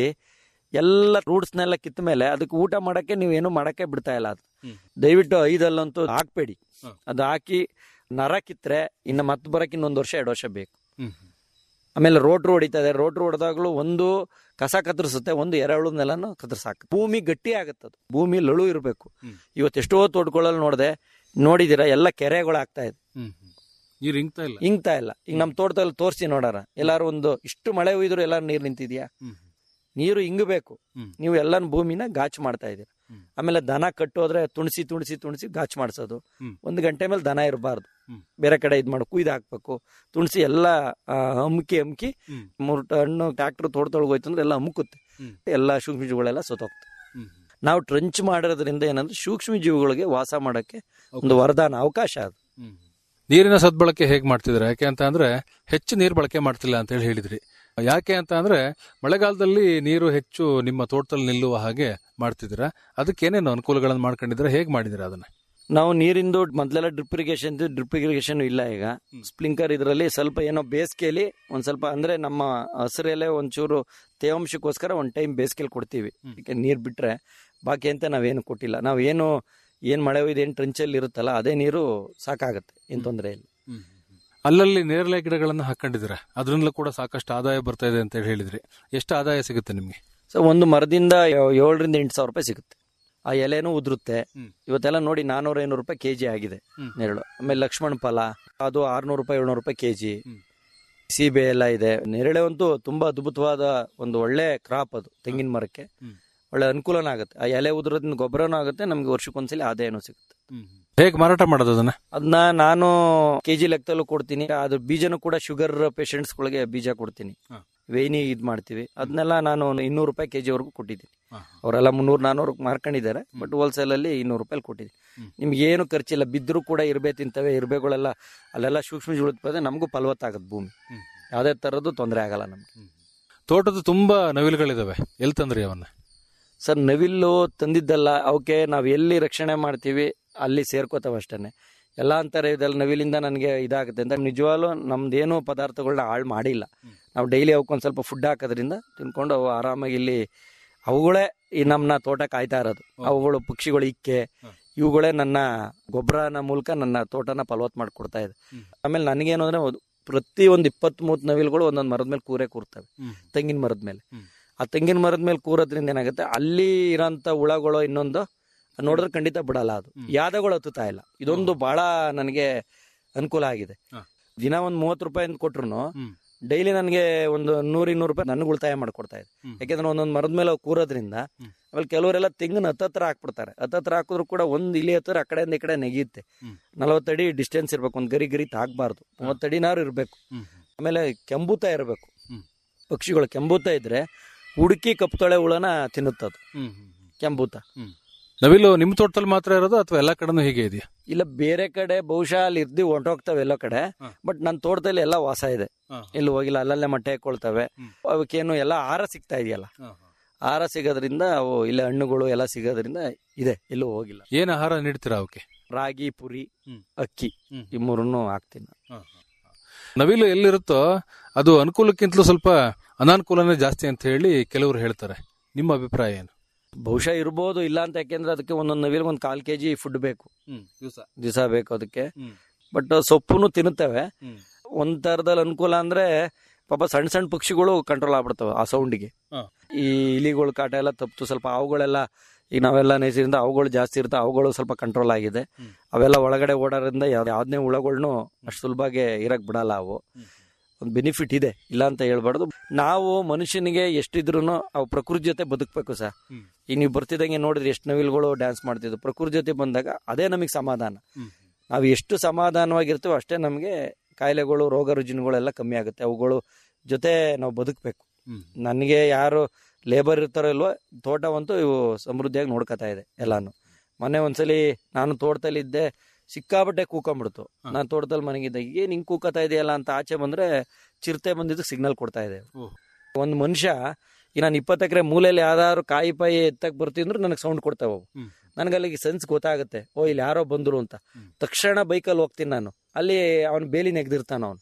[SPEAKER 4] ಎಲ್ಲ ರೂಟ್ಸ್ನೆಲ್ಲ ಕಿತ್ತ ಮೇಲೆ ಅದಕ್ಕೆ ಊಟ ಮಾಡಕ್ಕೆ ನೀವೇನು ಮಾಡಕ್ಕೆ ಬಿಡ್ತಾ ಇಲ್ಲ ಅದು
[SPEAKER 3] ಹ್ಮ್.
[SPEAKER 4] ದಯವಿಟ್ಟು ಐದಲ್ಲಂತೂ ಹಾಕ್ಬೇಡಿ
[SPEAKER 3] ಹ್ಮ್.
[SPEAKER 4] ಅದು ಹಾಕಿ ನರ ಕಿತ್ರೆ ಇನ್ನು ಮತ್ತೆ ಬರಕ್ಕೆ ಇನ್ನೊಂದು ವರ್ಷ ಎರಡು ವರ್ಷ ಬೇಕು
[SPEAKER 3] ಹ್ಮ್.
[SPEAKER 4] ಆಮೇಲೆ ರೋಟ್ರು ಹೊಡಿತಾ ಇದೆ ರೋಟ್ರು ಹೊಡೆದಾಗ್ಲೂ ಒಂದು ಕಸ ಕತ್ತರಿಸುತ್ತೆ ಒಂದು ಎರೆಹುಳು ನೆಲನು ಕತ್ತರಿಸಾಕ ಭೂಮಿ ಗಟ್ಟಿ ಆಗುತ್ತೆ ಅದು ಭೂಮಿ ಲಳು ಇರಬೇಕು
[SPEAKER 3] ಹ್ಮ್.
[SPEAKER 4] ಇವತ್ತು ಎಷ್ಟೋ ತೋಟಗಳಲ್ಲಿ ನೋಡಿದೆ ನೋಡಿದಿರ ಎಲ್ಲ ಕೆರೆಗಳು ಆಗ್ತಾ ಇದೆ
[SPEAKER 3] ಹ್ಮ್ ಹ್ಮ್. ನೀರ್ ಇಂಗ್ತಾ ಇಲ್ಲ
[SPEAKER 4] ಇಂಗ್ತಾ ಇಲ್ಲ ಈಗ ನಮ್ಮ ತೋಟದಲ್ಲಿ ತೋರಿಸಿ ನೋಡಾರ ಎಲ್ಲಾರು ಒಂದು ಇಷ್ಟು ಮಳೆ ಹುಯ್ದ್ರು ಎಲ್ಲಾರು ನೀರು ನಿಂತಿದ್ಯಾ
[SPEAKER 3] ಹ್ಮ್.
[SPEAKER 4] ನೀರು ಇಂಗಬೇಕು
[SPEAKER 3] ಹ್ಮ್.
[SPEAKER 4] ನೀವು ಎಲ್ಲಾನು ಭೂಮಿನ ಗಾಚ್ ಮಾಡ್ತಾ ಇದೀರ
[SPEAKER 3] ಹ್ಮ್.
[SPEAKER 4] ಆಮೇಲೆ ದನ ಕಟ್ಟೋದ್ರೆ ತುಣಸಿ ತುಣಸಿ ತುಣಸಿ ಗಾಚ್ ಮಾಡಿಸೋದು
[SPEAKER 3] ಹ್ಮ್.
[SPEAKER 4] ಒಂದು ಗಂಟೆ ಮೇಲೆ ದನ ಇರಬಾರ್ದು
[SPEAKER 3] ಹ್ಮ್.
[SPEAKER 4] ಬೇರೆ ಕಡೆ ಇದು ಮಾಡಿ ಕುಯ್ದು ಹಾಕ್ಬೇಕು ತುಣಸಿ ಎಲ್ಲ ಆ, ಅಮ್ಕಿ ಅಮ್ಕಿ
[SPEAKER 3] ಹ್ಮ್.
[SPEAKER 4] ಮೂರು ಟನ್ನು ಟ್ರ್ಯಾಕ್ಟರ್ ತೋಟದೊಳಗೆ ಹೋಯ್ತು ಅಂದ್ರೆ ಎಲ್ಲ ಅಮುಕುತ್ತೆ
[SPEAKER 3] ಹ್ಮ್.
[SPEAKER 4] ಎಲ್ಲ ಸೂಕ್ಷ್ಮ ಜೀವಿಗಳೆಲ್ಲ ಸತ್ತೋಗ್ತವೆ
[SPEAKER 3] ಹ್ಮ್.
[SPEAKER 4] ನಾವು ಟ್ರಂಚ್ ಮಾಡೋದ್ರಿಂದ ಏನಂದ್ರೆ ಸೂಕ್ಷ್ಮ ಜೀವಿಗಳಿಗೆ ವಾಸ ಮಾಡಕ್ಕೆ ಒಂದು ವರದಾನ ಅವಕಾಶ ಅದು
[SPEAKER 3] ಹ್ಮ್. ನೀರಿನ ಸದ್ಬಳಕೆ ಹೇಗ್ ಮಾಡ್ತಿದ್ರೆ ಯಾಕೆ ಅಂತ ಅಂದ್ರೆ ಹೆಚ್ಚು ನೀರು ಬಳಕೆ ಮಾಡ್ತಿಲ್ಲ ಅಂತ ಹೇಳಿ ಹೇಳಿದ್ರಿ ಯಾಕೆ ಅಂತ ಅಂದ್ರೆ ಮಳೆಗಾಲದಲ್ಲಿ ನೀರು ಹೆಚ್ಚು ನಿಮ್ಮ ತೋಟದಲ್ಲಿ ನಿಲ್ಲುವ ಹಾಗೆ ಮಾಡ್ತಿದ್ದೀರಾ ಅದಕ್ಕೆ ಏನೇನು ಅನುಕೂಲಗಳನ್ನು ಮಾಡ್ಕೊಂಡಿದ್ರೆ ಹೇಗ್ ಮಾಡಿದಿರ ಅದನ್ನ
[SPEAKER 4] ನಾವು ನೀರಿಂದು ಮೊದಲೆಲ್ಲ ಡ್ರಿಪ್ ಇರಿಗೇಷನ್ ಡ್ರಿಪ್ ಇರಿಗೇಷನ್ ಇಲ್ಲ ಈಗ
[SPEAKER 3] ಹ್ಮ್.
[SPEAKER 4] ಸ್ಪ್ರಿಂಕರ್ ಇದರಲ್ಲಿ ಸ್ವಲ್ಪ ಏನೋ ಬೇಸಿಗೆಯಲ್ಲಿ ಒಂದ್ ಸ್ವಲ್ಪ ಅಂದ್ರೆ ನಮ್ಮ ಹಸಿರೆಲೆ ಒಂಚೂರು ತೇವಾಂಶಕ್ಕೋಸ್ಕರ ಒಂದ್ ಟೈಮ್ ಬೇಸಿಗೆಲಿ ಕೊಡ್ತೀವಿ
[SPEAKER 3] ಹ್ಮ್.
[SPEAKER 4] ಈಗ ನೀರ್ ಬಿಟ್ರೆ ಬಾಕಿ ಅಂತ ನಾವೇನು ಕೊಟ್ಟಿಲ್ಲ ನಾವೇನು ಏನ್ ಮಳೆ ಒಯ್ದು ಏನ್ ಟ್ರಂಚಲ್ಲಿ ಇರುತ್ತಲ್ಲ ಅದೇ ನೀರು ಸಾಕಾಗತ್ತೆ ಏನ್ ತೊಂದರೆ ಇಲ್ಲ
[SPEAKER 3] ಅಲ್ಲಲ್ಲಿ ನೇರಳೆ ಗಿಡಗಳನ್ನು ಹಾಕೊಂಡಿದ್ದೀರಾ ಅದರಿಂದಲೂ ಕೂಡ ಸಾಕಷ್ಟು ಆದಾಯ ಬರ್ತಾ ಇದೆ ಅಂತ ಹೇಳಿ ಹೇಳಿದ್ರಿ ಎಷ್ಟು ಆದಾಯ ಸಿಗುತ್ತೆ ನಿಮ್ಗೆ
[SPEAKER 4] ಸೊ ಒಂದು ಮರದಿಂದ ಏ- ಏಳರಿಂದ ಎಂಟು ಸಾವಿರ ರೂಪಾಯಿ ಸಿಗುತ್ತೆ ಆ ಎಲೆನೂ ಉದುರುತ್ತೆ
[SPEAKER 3] ಹ್ಮ್.
[SPEAKER 4] ಇವತ್ತೆಲ್ಲ ನೋಡಿ ನಾನೂರ ಐನೂರು ರೂಪಾಯಿ ಕೆಜಿ ಆಗಿದೆ
[SPEAKER 3] ಹ್ಮ್.
[SPEAKER 4] ನೆರಳು ಆಮೇಲೆ ಲಕ್ಷ್ಮಣ ಫಲ ಅದು ಆರ್ನೂರು ರೂಪಾಯಿ ಏಳ್ನೂರು ರೂಪಾಯಿ ಕೆಜಿ
[SPEAKER 3] ಹ್ಮ್.
[SPEAKER 4] ಸೀಬೆ ಎಲ್ಲ ಇದೆ ನೇರಳೆ ಅಂತೂ ತುಂಬಾ ಅದ್ಭುತವಾದ ಒಂದು ಒಳ್ಳೆ ಕ್ರಾಪ್ ಅದು ತೆಂಗಿನ ಮರಕ್ಕೆ
[SPEAKER 3] ಹ್ಮ್.
[SPEAKER 4] ಒಳ್ಳೆ ಅನುಕೂಲನೂ ಆಗುತ್ತೆ ಆ ಎಲೆ ಉದುರೋದ್ರಿಂದ ಗೊಬ್ಬರನೂ ಆಗುತ್ತೆ ನಮ್ಗೆ ವರ್ಷಕ್ಕೊಂದ್ಸಲಿ ಆದಾಯನೂ ಸಿಗುತ್ತೆ
[SPEAKER 3] ಹೇಗ್ ಮಾರಾಟ ಮಾಡೋದು ಅದನ್ನ
[SPEAKER 4] ಅದನ್ನ ನಾನು ಕೆಜಿ ಲೆಕ್ಕದಲ್ಲೂ ಕೊಡ್ತೀನಿ ಅದ್ರ ಬೀಜನೂ ಕೂಡ ಶುಗರ್ ಗಳಿಗೆ ಬೀಜ ಕೊಡ್ತೀನಿ
[SPEAKER 3] ಹಾ.
[SPEAKER 4] ವೇಣಿ ಇದ್ ಮಾಡ್ತೀವಿ ಅದನ್ನೆಲ್ಲ ನಾನು ಇನ್ನೂರು ರೂಪಾಯಿ ಕೆಜಿ ವರೆಗೂ ಕೊಟ್ಟಿದ್ದೀನಿ ಅವರೆಲ್ಲ ಮುನ್ನೂರು ನಾನೂರು ಮಾರ್ಕೊಂಡಿದ್ದಾರೆ ಬಟ್ ಹೋಲ್ಸೇಲ್ ಅಲ್ಲಿ ಇನ್ನೂರು ರೂಪಾಯಿ ಕೊಟ್ಟಿದ್ದೀನಿ
[SPEAKER 3] ಹ್ಮ್.
[SPEAKER 4] ನಿಮ್ಗೆ ಏನು ಖರ್ಚಿಲ್ಲ ಬಿದ್ದರೂ ಕೂಡ ಇರ್ಬೇ ತಿಂತವೆ ಇರ್ಬೇಗಳೆಲ್ಲ ಅಲ್ಲೆಲ್ಲ ಸೂಕ್ಷ್ಮ ಜೀವ ಉತ್ಪಾದನೆ ನಮಗೂ ಫಲವತ್ತಾಗತ್ತೆ ಭೂಮಿ
[SPEAKER 3] ಹ್ಮ್.
[SPEAKER 4] ಯಾವುದೇ ತರದ್ದು ತೊಂದರೆ ಆಗಲ್ಲ ನಮ್ಗೆ
[SPEAKER 3] ತೋಟದ ತುಂಬಾ ನವಿಲುಗಳಿದಾವೆ ಎಲ್ಲಿ ತಂದ್ರಿ ಅವನ್ನ
[SPEAKER 4] ಸರ್ ನವಿಲ್ಲು ತಂದಿದ್ದಲ್ಲ ಅವಕ್ಕೆ ನಾವು ಎಲ್ಲಿ ರಕ್ಷಣೆ ಮಾಡ್ತೀವಿ ಅಲ್ಲಿ ಸೇರ್ಕೋತಾವ ಅಷ್ಟೇನೆ ಎಲ್ಲ ಅಂತಾರೆ ಇದೆಲ್ಲ ನವಿಲಿಂದ ನನಗೆ ಇದಾಗುತ್ತೆ ಅಂತ ನಿಜವಾಗ್ಲೂ ನಮ್ದೇನು ಪದಾರ್ಥಗಳನ್ನ ಹಾಳು ಮಾಡಿಲ್ಲ
[SPEAKER 3] ಹ್ಮ್.
[SPEAKER 4] ನಾವು ಡೈಲಿ ಅವಕ್ಕೊಂದು ಸ್ವಲ್ಪ ಫುಡ್ ಹಾಕೋದ್ರಿಂದ ತಿನ್ಕೊಂಡು ಅವು ಆರಾಮಾಗಿ ಇಲ್ಲಿ ಅವುಗಳೇ ಈ ನಮ್ಮನ್ನ ತೋಟ ಕಾಯ್ತಾ ಇರೋದು ಅವುಗಳು ಪಕ್ಷಿಗಳು ಇಕ್ಕೆ
[SPEAKER 3] ಹ.
[SPEAKER 4] ಇವುಗಳೇ ನನ್ನ ಗೊಬ್ಬರನ ಮೂಲಕ ನನ್ನ ತೋಟನ ಫಲವತ್ ಮಾಡಿಕೊಡ್ತಾ ಇದೆ
[SPEAKER 3] ಹ್ಮ್.
[SPEAKER 4] ಆಮೇಲೆ ನನಗೇನು ಅಂದ್ರೆ ಒಂದು- ಪ್ರತಿ ಒಂದು ಇಪ್ಪತ್ತ್ ಮೂವತ್ತು ನವಿಲುಗಳು ಒಂದೊಂದು ಮರದ ಮೇಲೆ ಕೂರೇ ಕೂರ್ತವೆ ತೆಂಗಿನ ಮರದ ಮೇಲೆ
[SPEAKER 3] ಹ್ಮ್.
[SPEAKER 4] ಆ ತೆಂಗಿನ ಮರದ ಮೇಲೆ ಕೂರೋದ್ರಿಂದ ಏನಾಗುತ್ತೆ ಅಲ್ಲಿ ಇರೋಂಥ ಹುಳಗಳು ಇನ್ನೊಂದು ನೋಡಿದ್ರೆ ಖಂಡಿತ ಬಿಡಲ್ಲ ಅದು
[SPEAKER 3] ಹ್ಮ್.
[SPEAKER 4] ಯಾದಗಳು ಹತ್ತುತ್ತಾ ಇಲ್ಲ ಇದೊಂದು ಬಹಳ ನನಗೆ ಅನುಕೂಲ ಆಗಿದೆ
[SPEAKER 3] ಹ.
[SPEAKER 4] ದಿನ ಒಂದು ಮೂವತ್ತು ರೂಪಾಯಿ ಅಂತ ಕೊಟ್ರು
[SPEAKER 3] ಹ್ಮ್.
[SPEAKER 4] ಡೈಲಿ ನನಗೆ ಒಂದು ನೂರ ಇನ್ನೂರು ರೂಪಾಯಿ ನನಗೆ ಉಳಿತಾಯ ಮಾಡ್ಕೊಡ್ತಾ ಇದೆ
[SPEAKER 3] ಹ್ಮ್.
[SPEAKER 4] ಯಾಕೆಂದ್ರೆ ಒಂದೊಂದು ಮರದ ಮೇಲೆ ಅವು ಕೂರೋದ್ರಿಂದ
[SPEAKER 3] ಹ್ಮ್.
[SPEAKER 4] ಆಮೇಲೆ ಕೆಲವರೆಲ್ಲ ತೆಂಗಿನ ಹತ್ತತ್ರ ಹಾಕ್ಬಿಡ್ತಾರೆ ಹತ್ತತ್ರ ಹಾಕಿದ್ರು ಕೂಡ ಒಂದು ಇಲಿ ಹತ್ತಿರ ಆ ಕಡೆಯಿಂದ ಈ ಕಡೆ ನೆಗೆಯುತ್ತೆ
[SPEAKER 3] ಹ್ಮ್.
[SPEAKER 4] ನಲವತ್ತಡಿ ಡಿಸ್ಟೆನ್ಸ್ ಇರ್ಬೇಕು ಒಂದು ಗರಿ ಗರಿ ತಾಗಬಾರ್ದು ಮೂವತ್ತಡಿನಾರು ಇರಬೇಕು ಆಮೇಲೆ ಕೆಂಬೂತ ಇರಬೇಕು
[SPEAKER 3] ಹ್ಮ್.
[SPEAKER 4] ಪಕ್ಷಿಗಳು ಕೆಂಬೂತ ಇದ್ರೆ ಹುಡುಕಿ ಕಪ್ಪುತೊಳೆ ಹುಳನ ತಿನ್ನುತ್ತದು ಕೆಂಬೂತ
[SPEAKER 3] ನವಿಲು ನಿಮ್ ತೋಟದಲ್ಲಿ ಮಾತ್ರ ಇರೋದು ಅಥವಾ ಎಲ್ಲಾ ಕಡೆನೂ ಹೀಗೆ ಇದೆಯಾ
[SPEAKER 4] ಇಲ್ಲ ಬೇರೆ ಕಡೆ ಬಹುಶಃ ಅಲ್ಲಿ ಇರ್ದಿ ಹೊಂಟೋಗ್ತವೆ ಎಲ್ಲೋ ಕಡೆ
[SPEAKER 3] ಹ.
[SPEAKER 4] ಬಟ್ ನನ್ನ ತೋಟದಲ್ಲಿ ಎಲ್ಲ ವಾಸ ಇದೆ ಎಲ್ಲೂ ಹೋಗಿಲ್ಲ ಅಲ್ಲಲ್ಲೇ ಮೊಟ್ಟೆ ಹಾಕೊಳ್ತವೆ
[SPEAKER 3] ಹ್ಮ್.
[SPEAKER 4] ಅವಕ್ಕೇನು ಎಲ್ಲ ಆಹಾರ ಸಿಗ್ತಾ ಇದೆಯಲ್ಲ ಆಹಾರ ಸಿಗೋದ್ರಿಂದ ಅವು ಇಲ್ಲ ಹಣ್ಣುಗಳು ಎಲ್ಲ ಸಿಗೋದ್ರಿಂದ ಇದೆ ಎಲ್ಲೂ ಹೋಗಿಲ್ಲ
[SPEAKER 3] ಏನ್ ಆಹಾರ ನೀಡ್ತೀರಾ ಅವಕ್ಕೆ
[SPEAKER 4] ರಾಗಿ ಪುರಿ
[SPEAKER 3] ಹ್ಮ್.
[SPEAKER 4] ಅಕ್ಕಿ
[SPEAKER 3] ಹ್ಮ್.
[SPEAKER 4] ಈ ಮೂರನ್ನು ಹಾಕ್ತೀನಿ
[SPEAKER 3] ನವಿಲು ಎಲ್ಲಿರುತ್ತೋ ಅದು ಅನುಕೂಲಕ್ಕಿಂತಲೂ ಸ್ವಲ್ಪ ಅನಾನುಕೂಲನೇ ಜಾಸ್ತಿ ಅಂತ ಹೇಳಿ ಕೆಲವರು ಹೇಳ್ತಾರೆ ನಿಮ್ಮ ಅಭಿಪ್ರಾಯ ಏನು
[SPEAKER 4] ಬಹುಶಃ ಇರ್ಬೋದು ಇಲ್ಲ ಅಂತ ಯಾಕೆಂದ್ರೆ ಅದಕ್ಕೆ ಒಂದೊಂದು ನವಿಲ್ಗೆ ಒಂದು ಕಾಲ್ ಕೆಜಿ ಫುಡ್ ಬೇಕು ದಿವಸ ಬೇಕು ಅದಕ್ಕೆ
[SPEAKER 3] ಹ್ಮ್.
[SPEAKER 4] ಬಟ್ ಸೊಪ್ಪುನು ತಿನ್ನುತ್ತವೆ
[SPEAKER 3] ಹ್ಮ್.
[SPEAKER 4] ಒಂದ್ ತರದಲ್ಲಿ ಅನುಕೂಲ ಅಂದ್ರೆ ಪಾಪ ಸಣ್ಣ ಸಣ್ಣ ಪಕ್ಷಿಗಳು ಕಂಟ್ರೋಲ್ ಆಗ್ಬಿಡ್ತವೆ ಆ ಸೌಂಡಿಗೆ
[SPEAKER 3] ಹ.
[SPEAKER 4] ಈ ಇಲಿಗಳ ಕಾಟ ಎಲ್ಲ ತಪ್ಪಿತು ಸ್ವಲ್ಪ ಅವುಗಳೆಲ್ಲ ಈಗ ನಾವೆಲ್ಲ ನೈಸರ್ಗಿಂದ ಅವುಗಳು ಜಾಸ್ತಿ ಇರುತ್ತೆ ಅವುಗಳು ಸ್ವಲ್ಪ ಕಂಟ್ರೋಲ್ ಆಗಿದೆ
[SPEAKER 3] ಹ್ಮ್.
[SPEAKER 4] ಅವೆಲ್ಲ ಒಳಗಡೆ ಓಡಾಡೋದ್ರಿಂದ ಯಾವ್ದು ಯಾವ್ದನ್ನೇ ಹುಳಗಳ್ನು ಅಷ್ಟು ಸುಲಭವಾಗಿ ಇರಕ್ ಬಿಡಲ್ಲ ಅವು ಒಂದು ಬೆನಿಫಿಟ್ ಇದೆ ಇಲ್ಲ ಅಂತ ಹೇಳ್ಬಾರ್ದು ನಾವು ಮನುಷ್ಯನಿಗೆ ಎಷ್ಟಿದ್ರು ಅವು ಪ್ರಕೃತಿ ಜೊತೆ ಬದುಕಬೇಕು ಸರ್
[SPEAKER 3] ಹ್ಮ್.
[SPEAKER 4] ಈಗ ನೀವು ಬರ್ತಿದ್ದಂಗೆ ನೋಡಿದ್ರೆ ಎಷ್ಟು ನವಿಲ್ಗಳು ಡ್ಯಾನ್ಸ್ ಮಾಡ್ತಿದ್ವು ಪ್ರಕೃತಿ ಜೊತೆ ಬಂದಾಗ ಅದೇ ನಮಗೆ ಸಮಾಧಾನ ನಾವು ಎಷ್ಟು ಸಮಾಧಾನವಾಗಿರ್ತೀವೋ ಅಷ್ಟೇ ನಮಗೆ ಕಾಯಿಲೆಗಳು ರೋಗ ರುಜಿನಗಳೆಲ್ಲ ಕಮ್ಮಿ ಆಗುತ್ತೆ ಅವುಗಳು ಜೊತೆ ನಾವು ಬದುಕಬೇಕು ನನಗೆ ಯಾರು ಲೇಬರ್ ಇರ್ತಾರೋ ಇಲ್ವೋ ತೋಟವಂತೂ ಇವು ಸಮೃದ್ಧಿಯಾಗಿ ನೋಡ್ಕೊತಾ ಇದೆ ಎಲ್ಲಾನು ಮೊನ್ನೆ ಒಂದ್ಸಲಿ ನಾನು ತೋಟದಲ್ಲಿ ಇದ್ದೆ ಸಿಕ್ಕಾಪಟ್ಟೆ ಕೂಕೊಂಡ್ಬಿಡ್ತು
[SPEAKER 3] ಹಾ.
[SPEAKER 4] ನಾನು ತೋಟದಲ್ಲಿ ಮನೆಗಿದ್ದೆ ಏನ್ ಹಿಂಗ್ ಕೂಕತಾ ಇದೆಯಲ್ಲ ಅಂತ ಆಚೆ ಬಂದ್ರೆ ಚಿರತೆ ಬಂದಿದ್ದು ಸಿಗ್ನಲ್ ಕೊಡ್ತಾ ಇದೆ
[SPEAKER 3] ಓಹ್.
[SPEAKER 4] ಒಂದು ಮನುಷ್ಯ ಈಗ ನಾನು ಇಪ್ಪತ್ತು ಎಕರೆ ಮೂಲೆಯಲ್ಲಿ ಯಾವ್ದಾದ್ರು ಕಾಯಿ ಪಾಯಿ ಎತ್ತಕ್ ಬರ್ತಿದ್ರು ನನಗೆ ಸೌಂಡ್ ಕೊಡ್ತಾವ ಅವು
[SPEAKER 3] ಹ್ಮ್.
[SPEAKER 4] ನನಗೆ ಅಲ್ಲಿಗೆ ಸೆನ್ಸ್ ಗೊತ್ತಾಗುತ್ತೆ ಓ ಇಲ್ಲಿ ಯಾರೋ ಬಂದ್ರು ಅಂತ
[SPEAKER 3] ಹ್ಮ್.
[SPEAKER 4] ತಕ್ಷಣ ಬೈಕಲ್ಲಿ ಹೋಗ್ತೀನಿ ನಾನು ಅಲ್ಲಿ ಅವನು ಬೇಲಿ ನೆಗ್ದಿರ್ತಾನ ಅವನು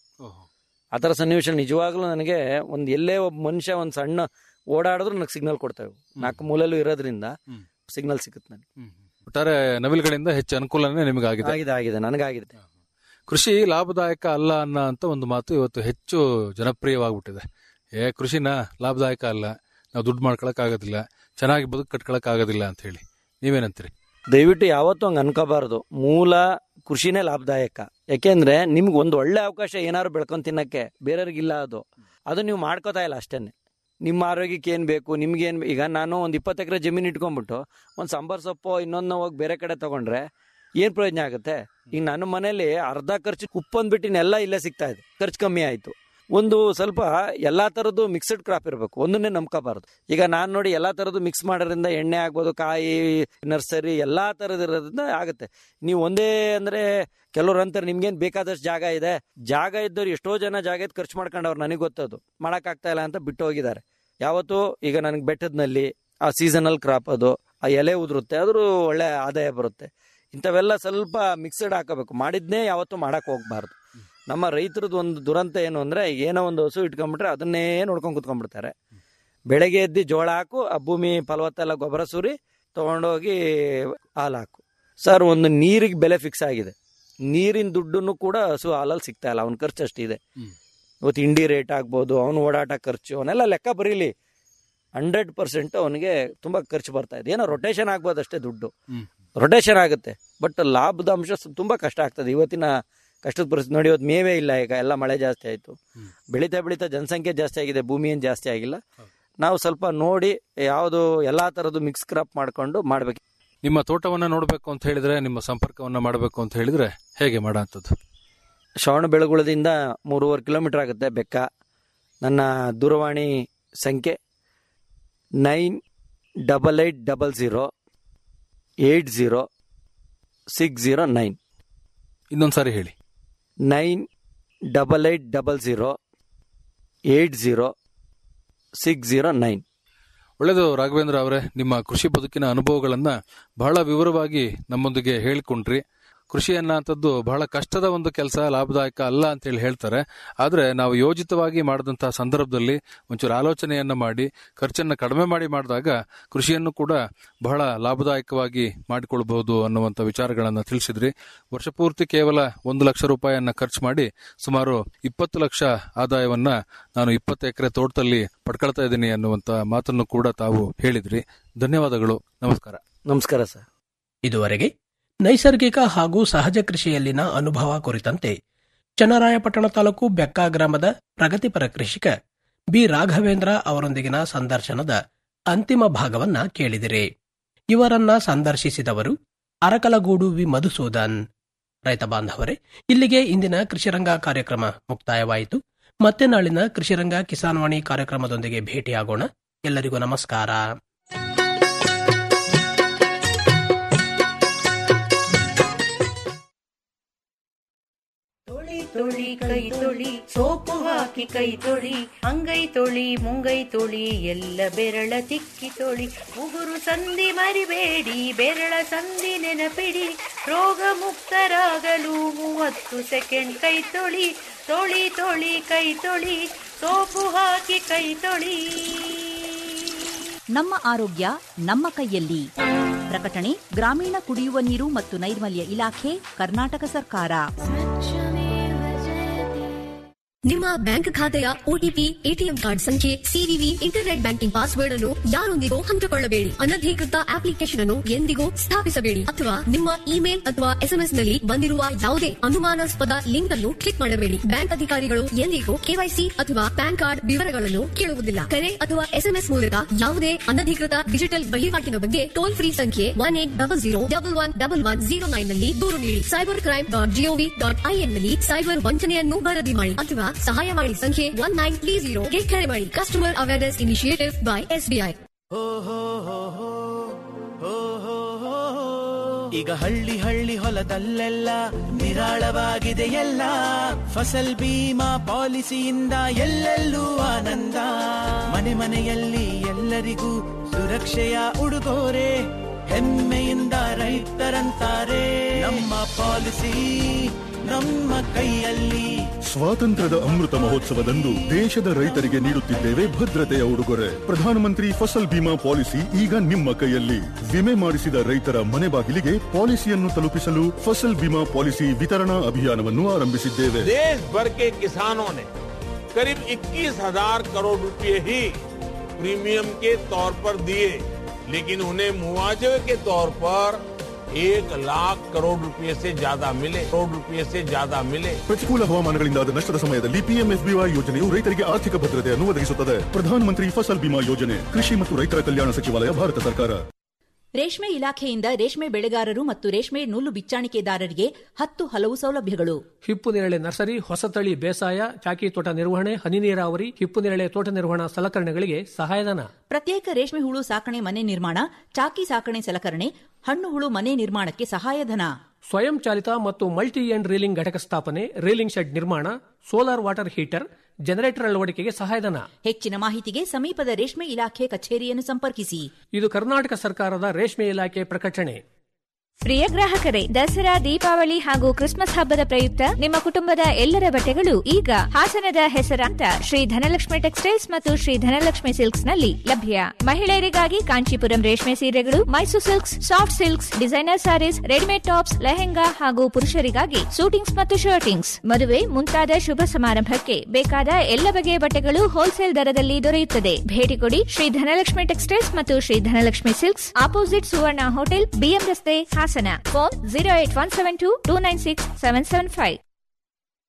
[SPEAKER 4] ಆ ಥರ ಸನ್ನಿವೇಶ ನಿಜವಾಗ್ಲೂ ನನಗೆ ಒಂದು ಎಲ್ಲೇ ಒಬ್ಬ ಮನುಷ್ಯ ಒಂದು ಸಣ್ಣ ಓಡಾಡಿದ್ರು ನನಗೆ ಸಿಗ್ನಲ್ ಕೊಡ್ತಾವೆ ನಾಲ್ಕು ಮೂಲೆಯಲ್ಲೂ ಇರೋದ್ರಿಂದ
[SPEAKER 3] ಹ್ಮ್.
[SPEAKER 4] ಸಿಗ್ನಲ್ ಸಿಗುತ್ತೆ ನನಗೆ
[SPEAKER 3] ಒಟ್ಟಾರೆ ನವಿಲುಗಳಿಂದ ಹೆಚ್ಚು ಅನುಕೂಲನೇ ನಿಮಗಾಗಿದೆ
[SPEAKER 4] ಆಗಿದೆ ಆಗಿದೆ ನನಗಾಗಿದೆ
[SPEAKER 3] ಕೃಷಿ ಲಾಭದಾಯಕ ಅಲ್ಲ ಅನ್ನೋ ಅಂತ ಒಂದು ಮಾತು ಇವತ್ತು ಹೆಚ್ಚು ಜನಪ್ರಿಯವಾಗ್ಬಿಟ್ಟಿದೆ ಏ ಕೃಷಿನ ಲಾಭದಾಯಕ ಅಲ್ಲ ನಾವು ದುಡ್ಡು ಮಾಡ್ಕೊಳಕ್ ಆಗೋದಿಲ್ಲ ಚೆನ್ನಾಗಿ ಬದುಕು ಕಟ್ಕೊಳಕ್ ಆಗೋದಿಲ್ಲ ಅಂತ ಹೇಳಿ ನೀವೇನಂತೀರಿ
[SPEAKER 4] ದಯವಿಟ್ಟು ಯಾವತ್ತೂ ಹಂಗೆ ಅನ್ಕೋಬಾರ್ದು ಮೂಲ ಕೃಷಿನೇ ಲಾಭದಾಯಕ ಯಾಕೆಂದ್ರೆ ನಿಮ್ಗೆ ಒಂದು ಒಳ್ಳೆ ಅವಕಾಶ ಏನಾದ್ರು ಬೆಳ್ಕೊಂಡ್ ತಿನ್ನಕ್ಕೆ ಬೇರೆಯವ್ರಿಗಿಲ್ಲ ಅದು ಅದು ನೀವು ಮಾಡ್ಕೋತಾ ಇಲ್ಲ ಅಷ್ಟೇನೆ ನಿಮ್ಮ ಆರೋಗ್ಯಕ್ಕೆ ಏನು ಬೇಕು ನಿಮ್ಗೇನು ಈಗ ನಾನು ಒಂದು ಇಪ್ಪತ್ತು ಎಕರೆ ಜಮೀನು ಇಟ್ಕೊಂಡ್ಬಿಟ್ಟು ಒಂದು ಸಾಂಬಾರ್ ಸೊಪ್ಪು ಇನ್ನೊಂದು ಹೋಗಿ ಬೇರೆ ಕಡೆ ತಗೊಂಡ್ರೆ ಏನು ಪ್ರಯೋಜನ ಆಗುತ್ತೆ ಈಗ ನನ್ನ ಮನೇಲಿ ಅರ್ಧ ಖರ್ಚು ಕುಪ್ಪಂದ್ಬಿಟ್ಟಿನ ಎಲ್ಲ ಇಲ್ಲೇ ಸಿಗ್ತಾ ಇದೆ ಖರ್ಚು ಕಮ್ಮಿ ಆಯಿತು ಒಂದು ಸ್ವಲ್ಪ ಎಲ್ಲಾ ತರದ್ದು ಮಿಕ್ಸ್ಡ್ ಕ್ರಾಪ್ ಇರಬೇಕು ಒಂದನ್ನೇ ನಂಬ್ಕೋಬಾರ್ದು ಈಗ ನಾನು ನೋಡಿ ಎಲ್ಲಾ ತರದ್ದು ಮಿಕ್ಸ್ ಮಾಡೋದ್ರಿಂದ ಎಣ್ಣೆ ಆಗ್ಬೋದು ಕಾಯಿ ನರ್ಸರಿ ಎಲ್ಲಾ ತರದ್ ಇರೋದ್ರಿಂದ ಆಗುತ್ತೆ ನೀವು ಒಂದೇ ಅಂದ್ರೆ ಕೆಲವ್ರು ಅಂತಾರೆ ನಿಮ್ಗೇನ್ ಬೇಕಾದಷ್ಟು ಜಾಗ ಇದೆ ಜಾಗ ಇದ್ದವ್ರು ಎಷ್ಟೋ ಜನ ಜಾಗ ಇದ್ದು ಖರ್ಚು ಮಾಡ್ಕೊಂಡವ್ರು ನನಗೆ ಗೊತ್ತದು ಆಗ್ತಾ ಇಲ್ಲ ಅಂತ ಬಿಟ್ಟು ಹೋಗಿದ್ದಾರೆ ಯಾವತ್ತು ಈಗ ನನಗೆ ಬೆಟ್ಟದ್ನಲ್ಲಿ ಆ ಸೀಸನಲ್ ಕ್ರಾಪ್ ಅದು ಆ ಎಲೆ ಉದುರುತ್ತೆ ಅದ್ರ ಒಳ್ಳೆ ಆದಾಯ ಬರುತ್ತೆ ಇಂಥವೆಲ್ಲ ಸ್ವಲ್ಪ ಮಿಕ್ಸ್ಡ್ ಹಾಕಬೇಕು ಮಾಡಿದ್ನೇ ಯಾವತ್ತೂ ಮಾಡಕ್ ಹೋಗ್ಬಾರ್ದು ನಮ್ಮ ರೈತರದ್ದು ಒಂದು ದುರಂತ ಏನು ಅಂದ್ರೆ ಏನೋ ಒಂದು ಹಸು ಇಟ್ಕೊಂಡ್ಬಿಟ್ರೆ ಅದನ್ನೇ ನೋಡ್ಕೊಂಡು ಕುತ್ಕೊಂಡ್ಬಿಡ್ತಾರೆ ಬೆಳಗ್ಗೆ ಎದ್ದು ಜೋಳ ಹಾಕು ಆ ಭೂಮಿ ಫಲವತ್ತೆಲ್ಲ ಗೊಬ್ಬರ ಸುರಿ ತಗೊಂಡೋಗಿ ಹಾಲು ಹಾಕು ಸರ್ ಒಂದು ನೀರಿಗೆ ಬೆಲೆ ಫಿಕ್ಸ್ ಆಗಿದೆ ನೀರಿನ ದುಡ್ಡನ್ನು ಕೂಡ ಹಸು ಹಾಲಲ್ಲಿ ಸಿಗ್ತಾ ಇಲ್ಲ ಅವ್ನ ಖರ್ಚು ಅಷ್ಟಿದೆ
[SPEAKER 3] ಹ್ಮ್.
[SPEAKER 4] ಇವತ್ತು ಇಂಡಿ ರೇಟ್ ಆಗ್ಬೋದು ಅವನ ಓಡಾಟ ಖರ್ಚು ಅವನ್ನೆಲ್ಲ ಲೆಕ್ಕ ಬರೀಲಿ ಹಂಡ್ರೆಡ್ ಪರ್ಸೆಂಟ್ ಅವನಿಗೆ ತುಂಬಾ ಖರ್ಚು ಬರ್ತಾ ಇದೆ ಏನೋ ರೊಟೇಷನ್ ಆಗ್ಬೋದು ಅಷ್ಟೇ ದುಡ್ಡು ರೊಟೇಷನ್ ಆಗುತ್ತೆ ಬಟ್ ಲಾಭದ ಅಂಶ ಸ- ತುಂಬಾ ಕಷ್ಟ ಆಗ್ತದೆ ಇವತ್ತಿನ ಕಷ್ಟದ ಪರಿಸ್ಥಿತಿ ನೋಡಿ ಇವತ್ತು ಮೇವೇ ಇಲ್ಲ ಈಗ ಎಲ್ಲ ಮಳೆ ಜಾಸ್ತಿ ಆಯ್ತು
[SPEAKER 3] ಹ್ಮ್.
[SPEAKER 4] ಬೆಳೀತಾ ಬೆಳೀತಾ ಜನಸಂಖ್ಯೆ ಜಾಸ್ತಿ ಆಗಿದೆ ಭೂಮಿ ಏನು ಜಾಸ್ತಿ ಆಗಿಲ್ಲ
[SPEAKER 3] ಹೌದು.
[SPEAKER 4] ನಾವು ಸ್ವಲ್ಪ ನೋಡಿ ಯಾವುದು ಎಲ್ಲಾ ತರದ್ದು ಮಿಕ್ಸ್ ಕ್ರಾಪ್ ಮಾಡ್ಕೊಂಡು ಮಾಡ್ಬೇಕು
[SPEAKER 3] ನಿಮ್ಮ ತೋಟವನ್ನ ನೋಡ್ಬೇಕು ಅಂತ ಹೇಳಿದ್ರೆ ನಿಮ್ಮ ಸಂಪರ್ಕವನ್ನ ಮಾಡಬೇಕು ಅಂತ ಹೇಳಿದ್ರೆ ಹೇಗೆ ಮಾಡೋಂಥದ್ದು
[SPEAKER 4] ಶ್ರವಣ ಬೆಳಗುಳದಿಂದ ಮೂರುವರೆ ಕಿಲೋಮೀಟರ್ ಆಗುತ್ತೆ ಬೆಕ್ಕ ನನ್ನ ದೂರವಾಣಿ ಸಂಖ್ಯೆ nine double eight double zero eight zero six zero nine
[SPEAKER 3] ಇನ್ನೊಂದ್ಸಾರಿ ಹೇಳಿ
[SPEAKER 4] nine double eight double zero eight zero six zero nine
[SPEAKER 3] ಒಳ್ಳೆಯದು ರಾಘವೇಂದ್ರ ಅವರೇ ನಿಮ್ಮ ಕೃಷಿ ಬದುಕಿನ ಅನುಭವಗಳನ್ನ ಬಹಳ ವಿವರವಾಗಿ ನಮ್ಮೊಂದಿಗೆ ಹೇಳಿಕೊಂಡ್ರಿ ಕೃಷಿ ಅನ್ನೋಂಥದ್ದು ಬಹಳ ಕಷ್ಟದ ಒಂದು ಕೆಲಸ ಲಾಭದಾಯಕ ಅಲ್ಲ ಅಂತ ಹೇಳಿ ಹೇಳ್ತಾರೆ ಆದ್ರೆ ನಾವು ಯೋಜಿತವಾಗಿ ಮಾಡಿದಂತಹ ಸಂದರ್ಭದಲ್ಲಿ ಒಂಚೂರು ಆಲೋಚನೆಯನ್ನ ಮಾಡಿ ಖರ್ಚನ್ನ ಕಡಿಮೆ ಮಾಡಿ ಮಾಡಿದಾಗ ಕೃಷಿಯನ್ನು ಕೂಡ ಬಹಳ ಲಾಭದಾಯಕವಾಗಿ ಮಾಡಿಕೊಳ್ಬಹುದು ಅನ್ನುವಂಥ ವಿಚಾರಗಳನ್ನ ತಿಳಿಸಿದ್ರಿ ವರ್ಷಪೂರ್ತಿ ಕೇವಲ ಒಂದು ಲಕ್ಷ ರೂಪಾಯಿಯನ್ನ ಖರ್ಚು ಮಾಡಿ ಸುಮಾರು ಇಪ್ಪತ್ತು ಲಕ್ಷ ಆದಾಯವನ್ನ ನಾನು ಇಪ್ಪತ್ತು ಎಕರೆ ತೋಟದಲ್ಲಿ ಪಡ್ಕೊಳ್ತಾ ಇದ್ದೀನಿ ಅನ್ನುವಂತ ಮಾತನ್ನು ಕೂಡ ತಾವು ಹೇಳಿದ್ರಿ ಧನ್ಯವಾದಗಳು ನಮಸ್ಕಾರ
[SPEAKER 4] ನಮಸ್ಕಾರ ಸರ್
[SPEAKER 2] ಇದುವರೆಗೆ ನೈಸರ್ಗಿಕ ಹಾಗೂ ಸಹಜ ಕೃಷಿಯಲ್ಲಿನ ಅನುಭವ ಕುರಿತಂತೆ ಚನ್ನರಾಯಪಟ್ಟಣ ತಾಲೂಕು ಬೆಕ್ಕಾ ಗ್ರಾಮದ ಪ್ರಗತಿಪರ ಕೃಷಿಕ ಬಿ ರಾಘವೇಂದ್ರ ಅವರೊಂದಿಗಿನ ಸಂದರ್ಶನದ ಅಂತಿಮ ಭಾಗವನ್ನ ಕೇಳಿದಿರಿ ಇವರನ್ನ ಸಂದರ್ಶಿಸಿದವರು ಅರಕಲಗೂಡು ವಿ ಮಧುಸೂದನ್ ರೈತ ಬಾಂಧವರೇ ಇಲ್ಲಿಗೆ ಇಂದಿನ ಕೃಷಿರಂಗ ಕಾರ್ಯಕ್ರಮ ಮುಕ್ತಾಯವಾಯಿತು ಮತ್ತೆ ನಾಳಿನ ಕೃಷಿರಂಗ ಕಿಸಾನ್ವಾಣಿ ಕಾರ್ಯಕ್ರಮದೊಂದಿಗೆ ಭೇಟಿಯಾಗೋಣ ಎಲ್ಲರಿಗೂ ನಮಸ್ಕಾರ
[SPEAKER 5] ತೊಳಿ ತೊಳಿ ಕೈ ತೊಳಿ ಸೋಪು ಹಾಕಿ ಕೈ ತೊಳಿ ಅಂಗೈ ತೊಳಿ ಮುಂಗೈ ತೊಳಿ ಎಲ್ಲ ಬೆರಳ ತಿಕ್ಕಿ ತೊಳಿ ಉಗುರು ಸಂಧಿ ಮರಿಬೇಡಿ ಬೆರಳ ಸಂಧಿ ನೆನಪಿಡಿ ರೋಗ ಮುಕ್ತರಾಗಲು ಮೂವತ್ತು ಸೆಕೆಂಡ್ ಕೈ ತೊಳಿ ತೊಳಿ ತೊಳಿ ಕೈ ತೊಳಿ ಸೋಪು ಹಾಕಿ ಕೈ ತೊಳಿ
[SPEAKER 6] ನಮ್ಮ ಆರೋಗ್ಯ ನಮ್ಮ ಕೈಯಲ್ಲಿ ಪ್ರಕಟಣೆ ಗ್ರಾಮೀಣ ಕುಡಿಯುವ ನೀರು ಮತ್ತು ನೈರ್ಮಲ್ಯ ಇಲಾಖೆ ಕರ್ನಾಟಕ ಸರ್ಕಾರ
[SPEAKER 7] ನಿಮ್ಮ ಬ್ಯಾಂಕ್ ಖಾತೆಯ ಒಟಿಪಿ ಎಟಿಎಂ ಕಾರ್ಡ್ ಸಂಖ್ಯೆ ಸಿವಿವಿ ಇಂಟರ್ನೆಟ್ ಬ್ಯಾಂಕಿಂಗ್ ಪಾಸ್ವರ್ಡ್ ಅನ್ನು ಯಾರೊಂದಿಗೂ ಹಂಚಿಕೊಳ್ಳಬೇಡಿ ಅನಧಿಕೃತ ಅಪ್ಲಿಕೇಶನ್ ಅನ್ನು ಎಂದಿಗೂ ಸ್ಥಾಪಿಸಬೇಡಿ ಅಥವಾ ನಿಮ್ಮ ಇಮೇಲ್ ಅಥವಾ ಎಸ್ಎಂಎಸ್ ನಲ್ಲಿ ಬಂದಿರುವ ಯಾವುದೇ ಅನುಮಾನಾಸ್ಪದ ಲಿಂಕ್ ಅನ್ನು ಕ್ಲಿಕ್ ಮಾಡಬೇಡಿ ಬ್ಯಾಂಕ್ ಅಧಿಕಾರಿಗಳು ಎಂದಿಗೂ ಕೆವೈಸಿ ಅಥವಾ ಪ್ಯಾನ್ ಕಾರ್ಡ್ ವಿವರಗಳನ್ನು ಕೇಳುವುದಿಲ್ಲ ಕರೆ ಅಥವಾ ಎಸ್ಎಂಎಸ್ ಮೂಲಕ ಯಾವುದೇ ಅನಧಿಕೃತ ಡಿಜಿಟಲ್ ವಹಿವಾಟಿನ ಬಗ್ಗೆ ಟೋಲ್ ಫ್ರೀ ಸಂಖ್ಯೆ one eight double zero double one double one zero nine ನಲ್ಲಿ ದೂರು ನೀಡಿ cyber crime dot GOV dot IN ನಲ್ಲಿ ಸೈಬರ್ ವಂಚನೆಯನ್ನು ವರದಿ ಮಾಡಿ ಅಥವಾ ಸಹಾಯವಾಣಿ ಸಂಖ್ಯೆ ಒನ್ ನೈನ್ ತ್ರೀ ಜೀರೋ ಗೆ ಕರೆ ಮಾಡಿ customer awareness initiative by SBI
[SPEAKER 8] ಈಗ ಹಳ್ಳಿ ಹಳ್ಳಿ ಹೊಲದಲ್ಲೆಲ್ಲ ನಿರಾಳವಾಗಿದೆ ಎಲ್ಲ ಫಸಲ್ ಬೀಮಾ ಪಾಲಿಸಿಯಿಂದ ಎಲ್ಲೆಲ್ಲೂ ಆನಂದ ಮನೆ ಮನೆಯಲ್ಲಿ ಎಲ್ಲರಿಗೂ ಸುರಕ್ಷೆಯ ಉಡುಗೊರೆ ಹೆಮ್ಮೆಯಿಂದ ರೈತರಂತಾರೆ ನಮ್ಮ ಪಾಲಿಸಿ ನಮ್ಮ ಕೈಯಲ್ಲಿ
[SPEAKER 9] ಸ್ವಾತಂತ್ರ್ಯದ ಅಮೃತ ಮಹೋತ್ಸವದಂದು ದೇಶದ ರೈತರಿಗೆ ನೀಡುತ್ತಿದ್ದೇವೆ ಭದ್ರತೆಯ ಉಡುಗೊರೆ ಪ್ರಧಾನಮಂತ್ರಿ ಫಸಲ್ ಬಿಮಾ ಪಾಲಿಸಿ ಈಗ ನಿಮ್ಮ ಕೈಯಲ್ಲಿ ವಿಮೆ ಮಾಡಿಸಿದ ರೈತರ ಮನೆ ಬಾಗಿಲಿಗೆ ಪಾಲಿಸಿಯನ್ನು ತಲುಪಿಸಲು ಫಸಲ್ ಬಿಮಾ ಪಾಲಿಸಿ ವಿತರಣಾ ಅಭಿಯಾನವನ್ನು ಆರಂಭಿಸಿದ್ದೇವೆ
[SPEAKER 10] देश भर के किसानों ने करीब 21,000 करोड़ रुपए ही प्रीमियम के तौर पर दिए लेकिन उन्हें मुआवजे के तौर पर एक लाख करोड़ रुपए से ज्यादा मिले करोड़ रुपए से ज्यादा मिले
[SPEAKER 9] ಪ್ರತಿಕೂಲ ಹವಾಮಾನಗಳಿಂದಾದ ನಷ್ಟದ ಸಮಯದಲ್ಲಿ ಪಿಎಂಎಫ್ಬಿವೈ ಯೋಜನೆಯು ರೈತರಿಗೆ ಆರ್ಥಿಕ ಭದ್ರತೆಯನ್ನು ಒದಗಿಸುತ್ತದೆ ಪ್ರಧಾನಮಂತ್ರಿ ಫಸಲ್ ಬಿಮಾ ಯೋಜನೆ ಕೃಷಿ ಮತ್ತು ರೈತರ ಕಲ್ಯಾಣ ಸಚಿವಾಲಯ ಭಾರತ ಸರ್ಕಾರ
[SPEAKER 6] ರೇಷ್ಮೆ ಇಲಾಖೆಯಿಂದ ರೇಷ್ಮೆ ಬೆಳೆಗಾರರು ಮತ್ತು ರೇಷ್ಮೆ ನೂಲು ಬಿಚ್ಚಾಣಿಕೆದಾರರಿಗೆ ಹತ್ತು ಹಲವು ಸೌಲಭ್ಯಗಳು
[SPEAKER 2] ಹಿಪ್ಪು ನೇರಳೆ ನರ್ಸರಿ ಹೊಸತಳಿ ಬೇಸಾಯ ಚಾಕಿ ತೋಟ ನಿರ್ವಹಣೆ ಹನಿ ನೀರಾವರಿ ಹಿಪ್ಪು ನೇರಳೆ ತೋಟ ನಿರ್ವಹಣಾ ಸಲಕರಣೆಗಳಿಗೆ ಸಹಾಯಧನ
[SPEAKER 6] ಪ್ರತ್ಯೇಕ ರೇಷ್ಮೆ ಹುಳು ಸಾಕಣೆ ಮನೆ ನಿರ್ಮಾಣ ಚಾಕಿ ಸಾಕಣೆ ಸಲಕರಣೆ ಹಣ್ಣು ಹುಳು ಮನೆ ನಿರ್ಮಾಣಕ್ಕೆ ಸಹಾಯಧನ
[SPEAKER 2] ಸ್ವಯಂ ಚಾಲಿತ ಮತ್ತು ಮಲ್ಟಿ ಎಂಡ್ ರೀಲಿಂಗ್ ಘಟಕ ಸ್ಥಾಪನೆ ರೀಲಿಂಗ್ ಶೆಡ್ ನಿರ್ಮಾಣ ಸೋಲಾರ್ ವಾಟರ್ ಹೀಟರ್ ಜನರೇಟರ್ ಅಳವಡಿಕೆಗೆ ಸಹಾಯಧನ
[SPEAKER 6] ಹೆಚ್ಚಿನ ಮಾಹಿತಿಗೆ ಸಮೀಪದ ರೇಷ್ಮೆ ಇಲಾಖೆ ಕಚೇರಿಯನ್ನು ಸಂಪರ್ಕಿಸಿ
[SPEAKER 2] ಇದು ಕರ್ನಾಟಕ ಸರ್ಕಾರದ ರೇಷ್ಮೆ ಇಲಾಖೆ ಪ್ರಕಟಣೆ
[SPEAKER 11] ಪ್ರಿಯ ಗ್ರಾಹಕರೇ ದಸರಾ ದೀಪಾವಳಿ ಹಾಗೂ ಕ್ರಿಸ್ಮಸ್ ಹಬ್ಬದ ಪ್ರಯುಕ್ತ ನಿಮ್ಮ ಕುಟುಂಬದ ಎಲ್ಲರ ಬಟ್ಟೆಗಳು ಈಗ ಹಾಸನದ ಹೆಸರಾಂತ ಶ್ರೀ ಧನಲಕ್ಷ್ಮಿ ಟೆಕ್ಸ್ಟೈಲ್ಸ್ ಮತ್ತು ಶ್ರೀ ಧನಲಕ್ಷ್ಮಿ ಸಿಲ್ಕ್ಸ್ ನಲ್ಲಿ ಲಭ್ಯ ಮಹಿಳೆಯರಿಗಾಗಿ ಕಾಂಚೀಪುರಂ ರೇಷ್ಮೆ ಸೀರೆಗಳು Mysuru silks soft silks designer saris readymade tops lehenga ಹಾಗೂ ಪುರುಷರಿಗಾಗಿ ಸೂಟಿಂಗ್ಸ್ ಮತ್ತು ಶರ್ಟಿಂಗ್ಸ್ ಮದುವೆ ಮುಂತಾದ ಶುಭ ಸಮಾರಂಭಕ್ಕೆ ಬೇಕಾದ ಎಲ್ಲ ಬಗೆಯ ಬಟ್ಟೆಗಳು ಹೋಲ್ಸೇಲ್ ದರದಲ್ಲಿ ದೊರೆಯುತ್ತದೆ ಭೇಟಿ ಕೊಡಿ ಶ್ರೀ ಧನಲಕ್ಷ್ಮಿ ಟೆಕ್ಸ್ಟೈಲ್ಸ್ ಮತ್ತು Shri Dhanalakshmi silks opposite Suvarna hotel BM ರಸ್ತೆ Hassan phone zero eight one seven two two nine six seven seven five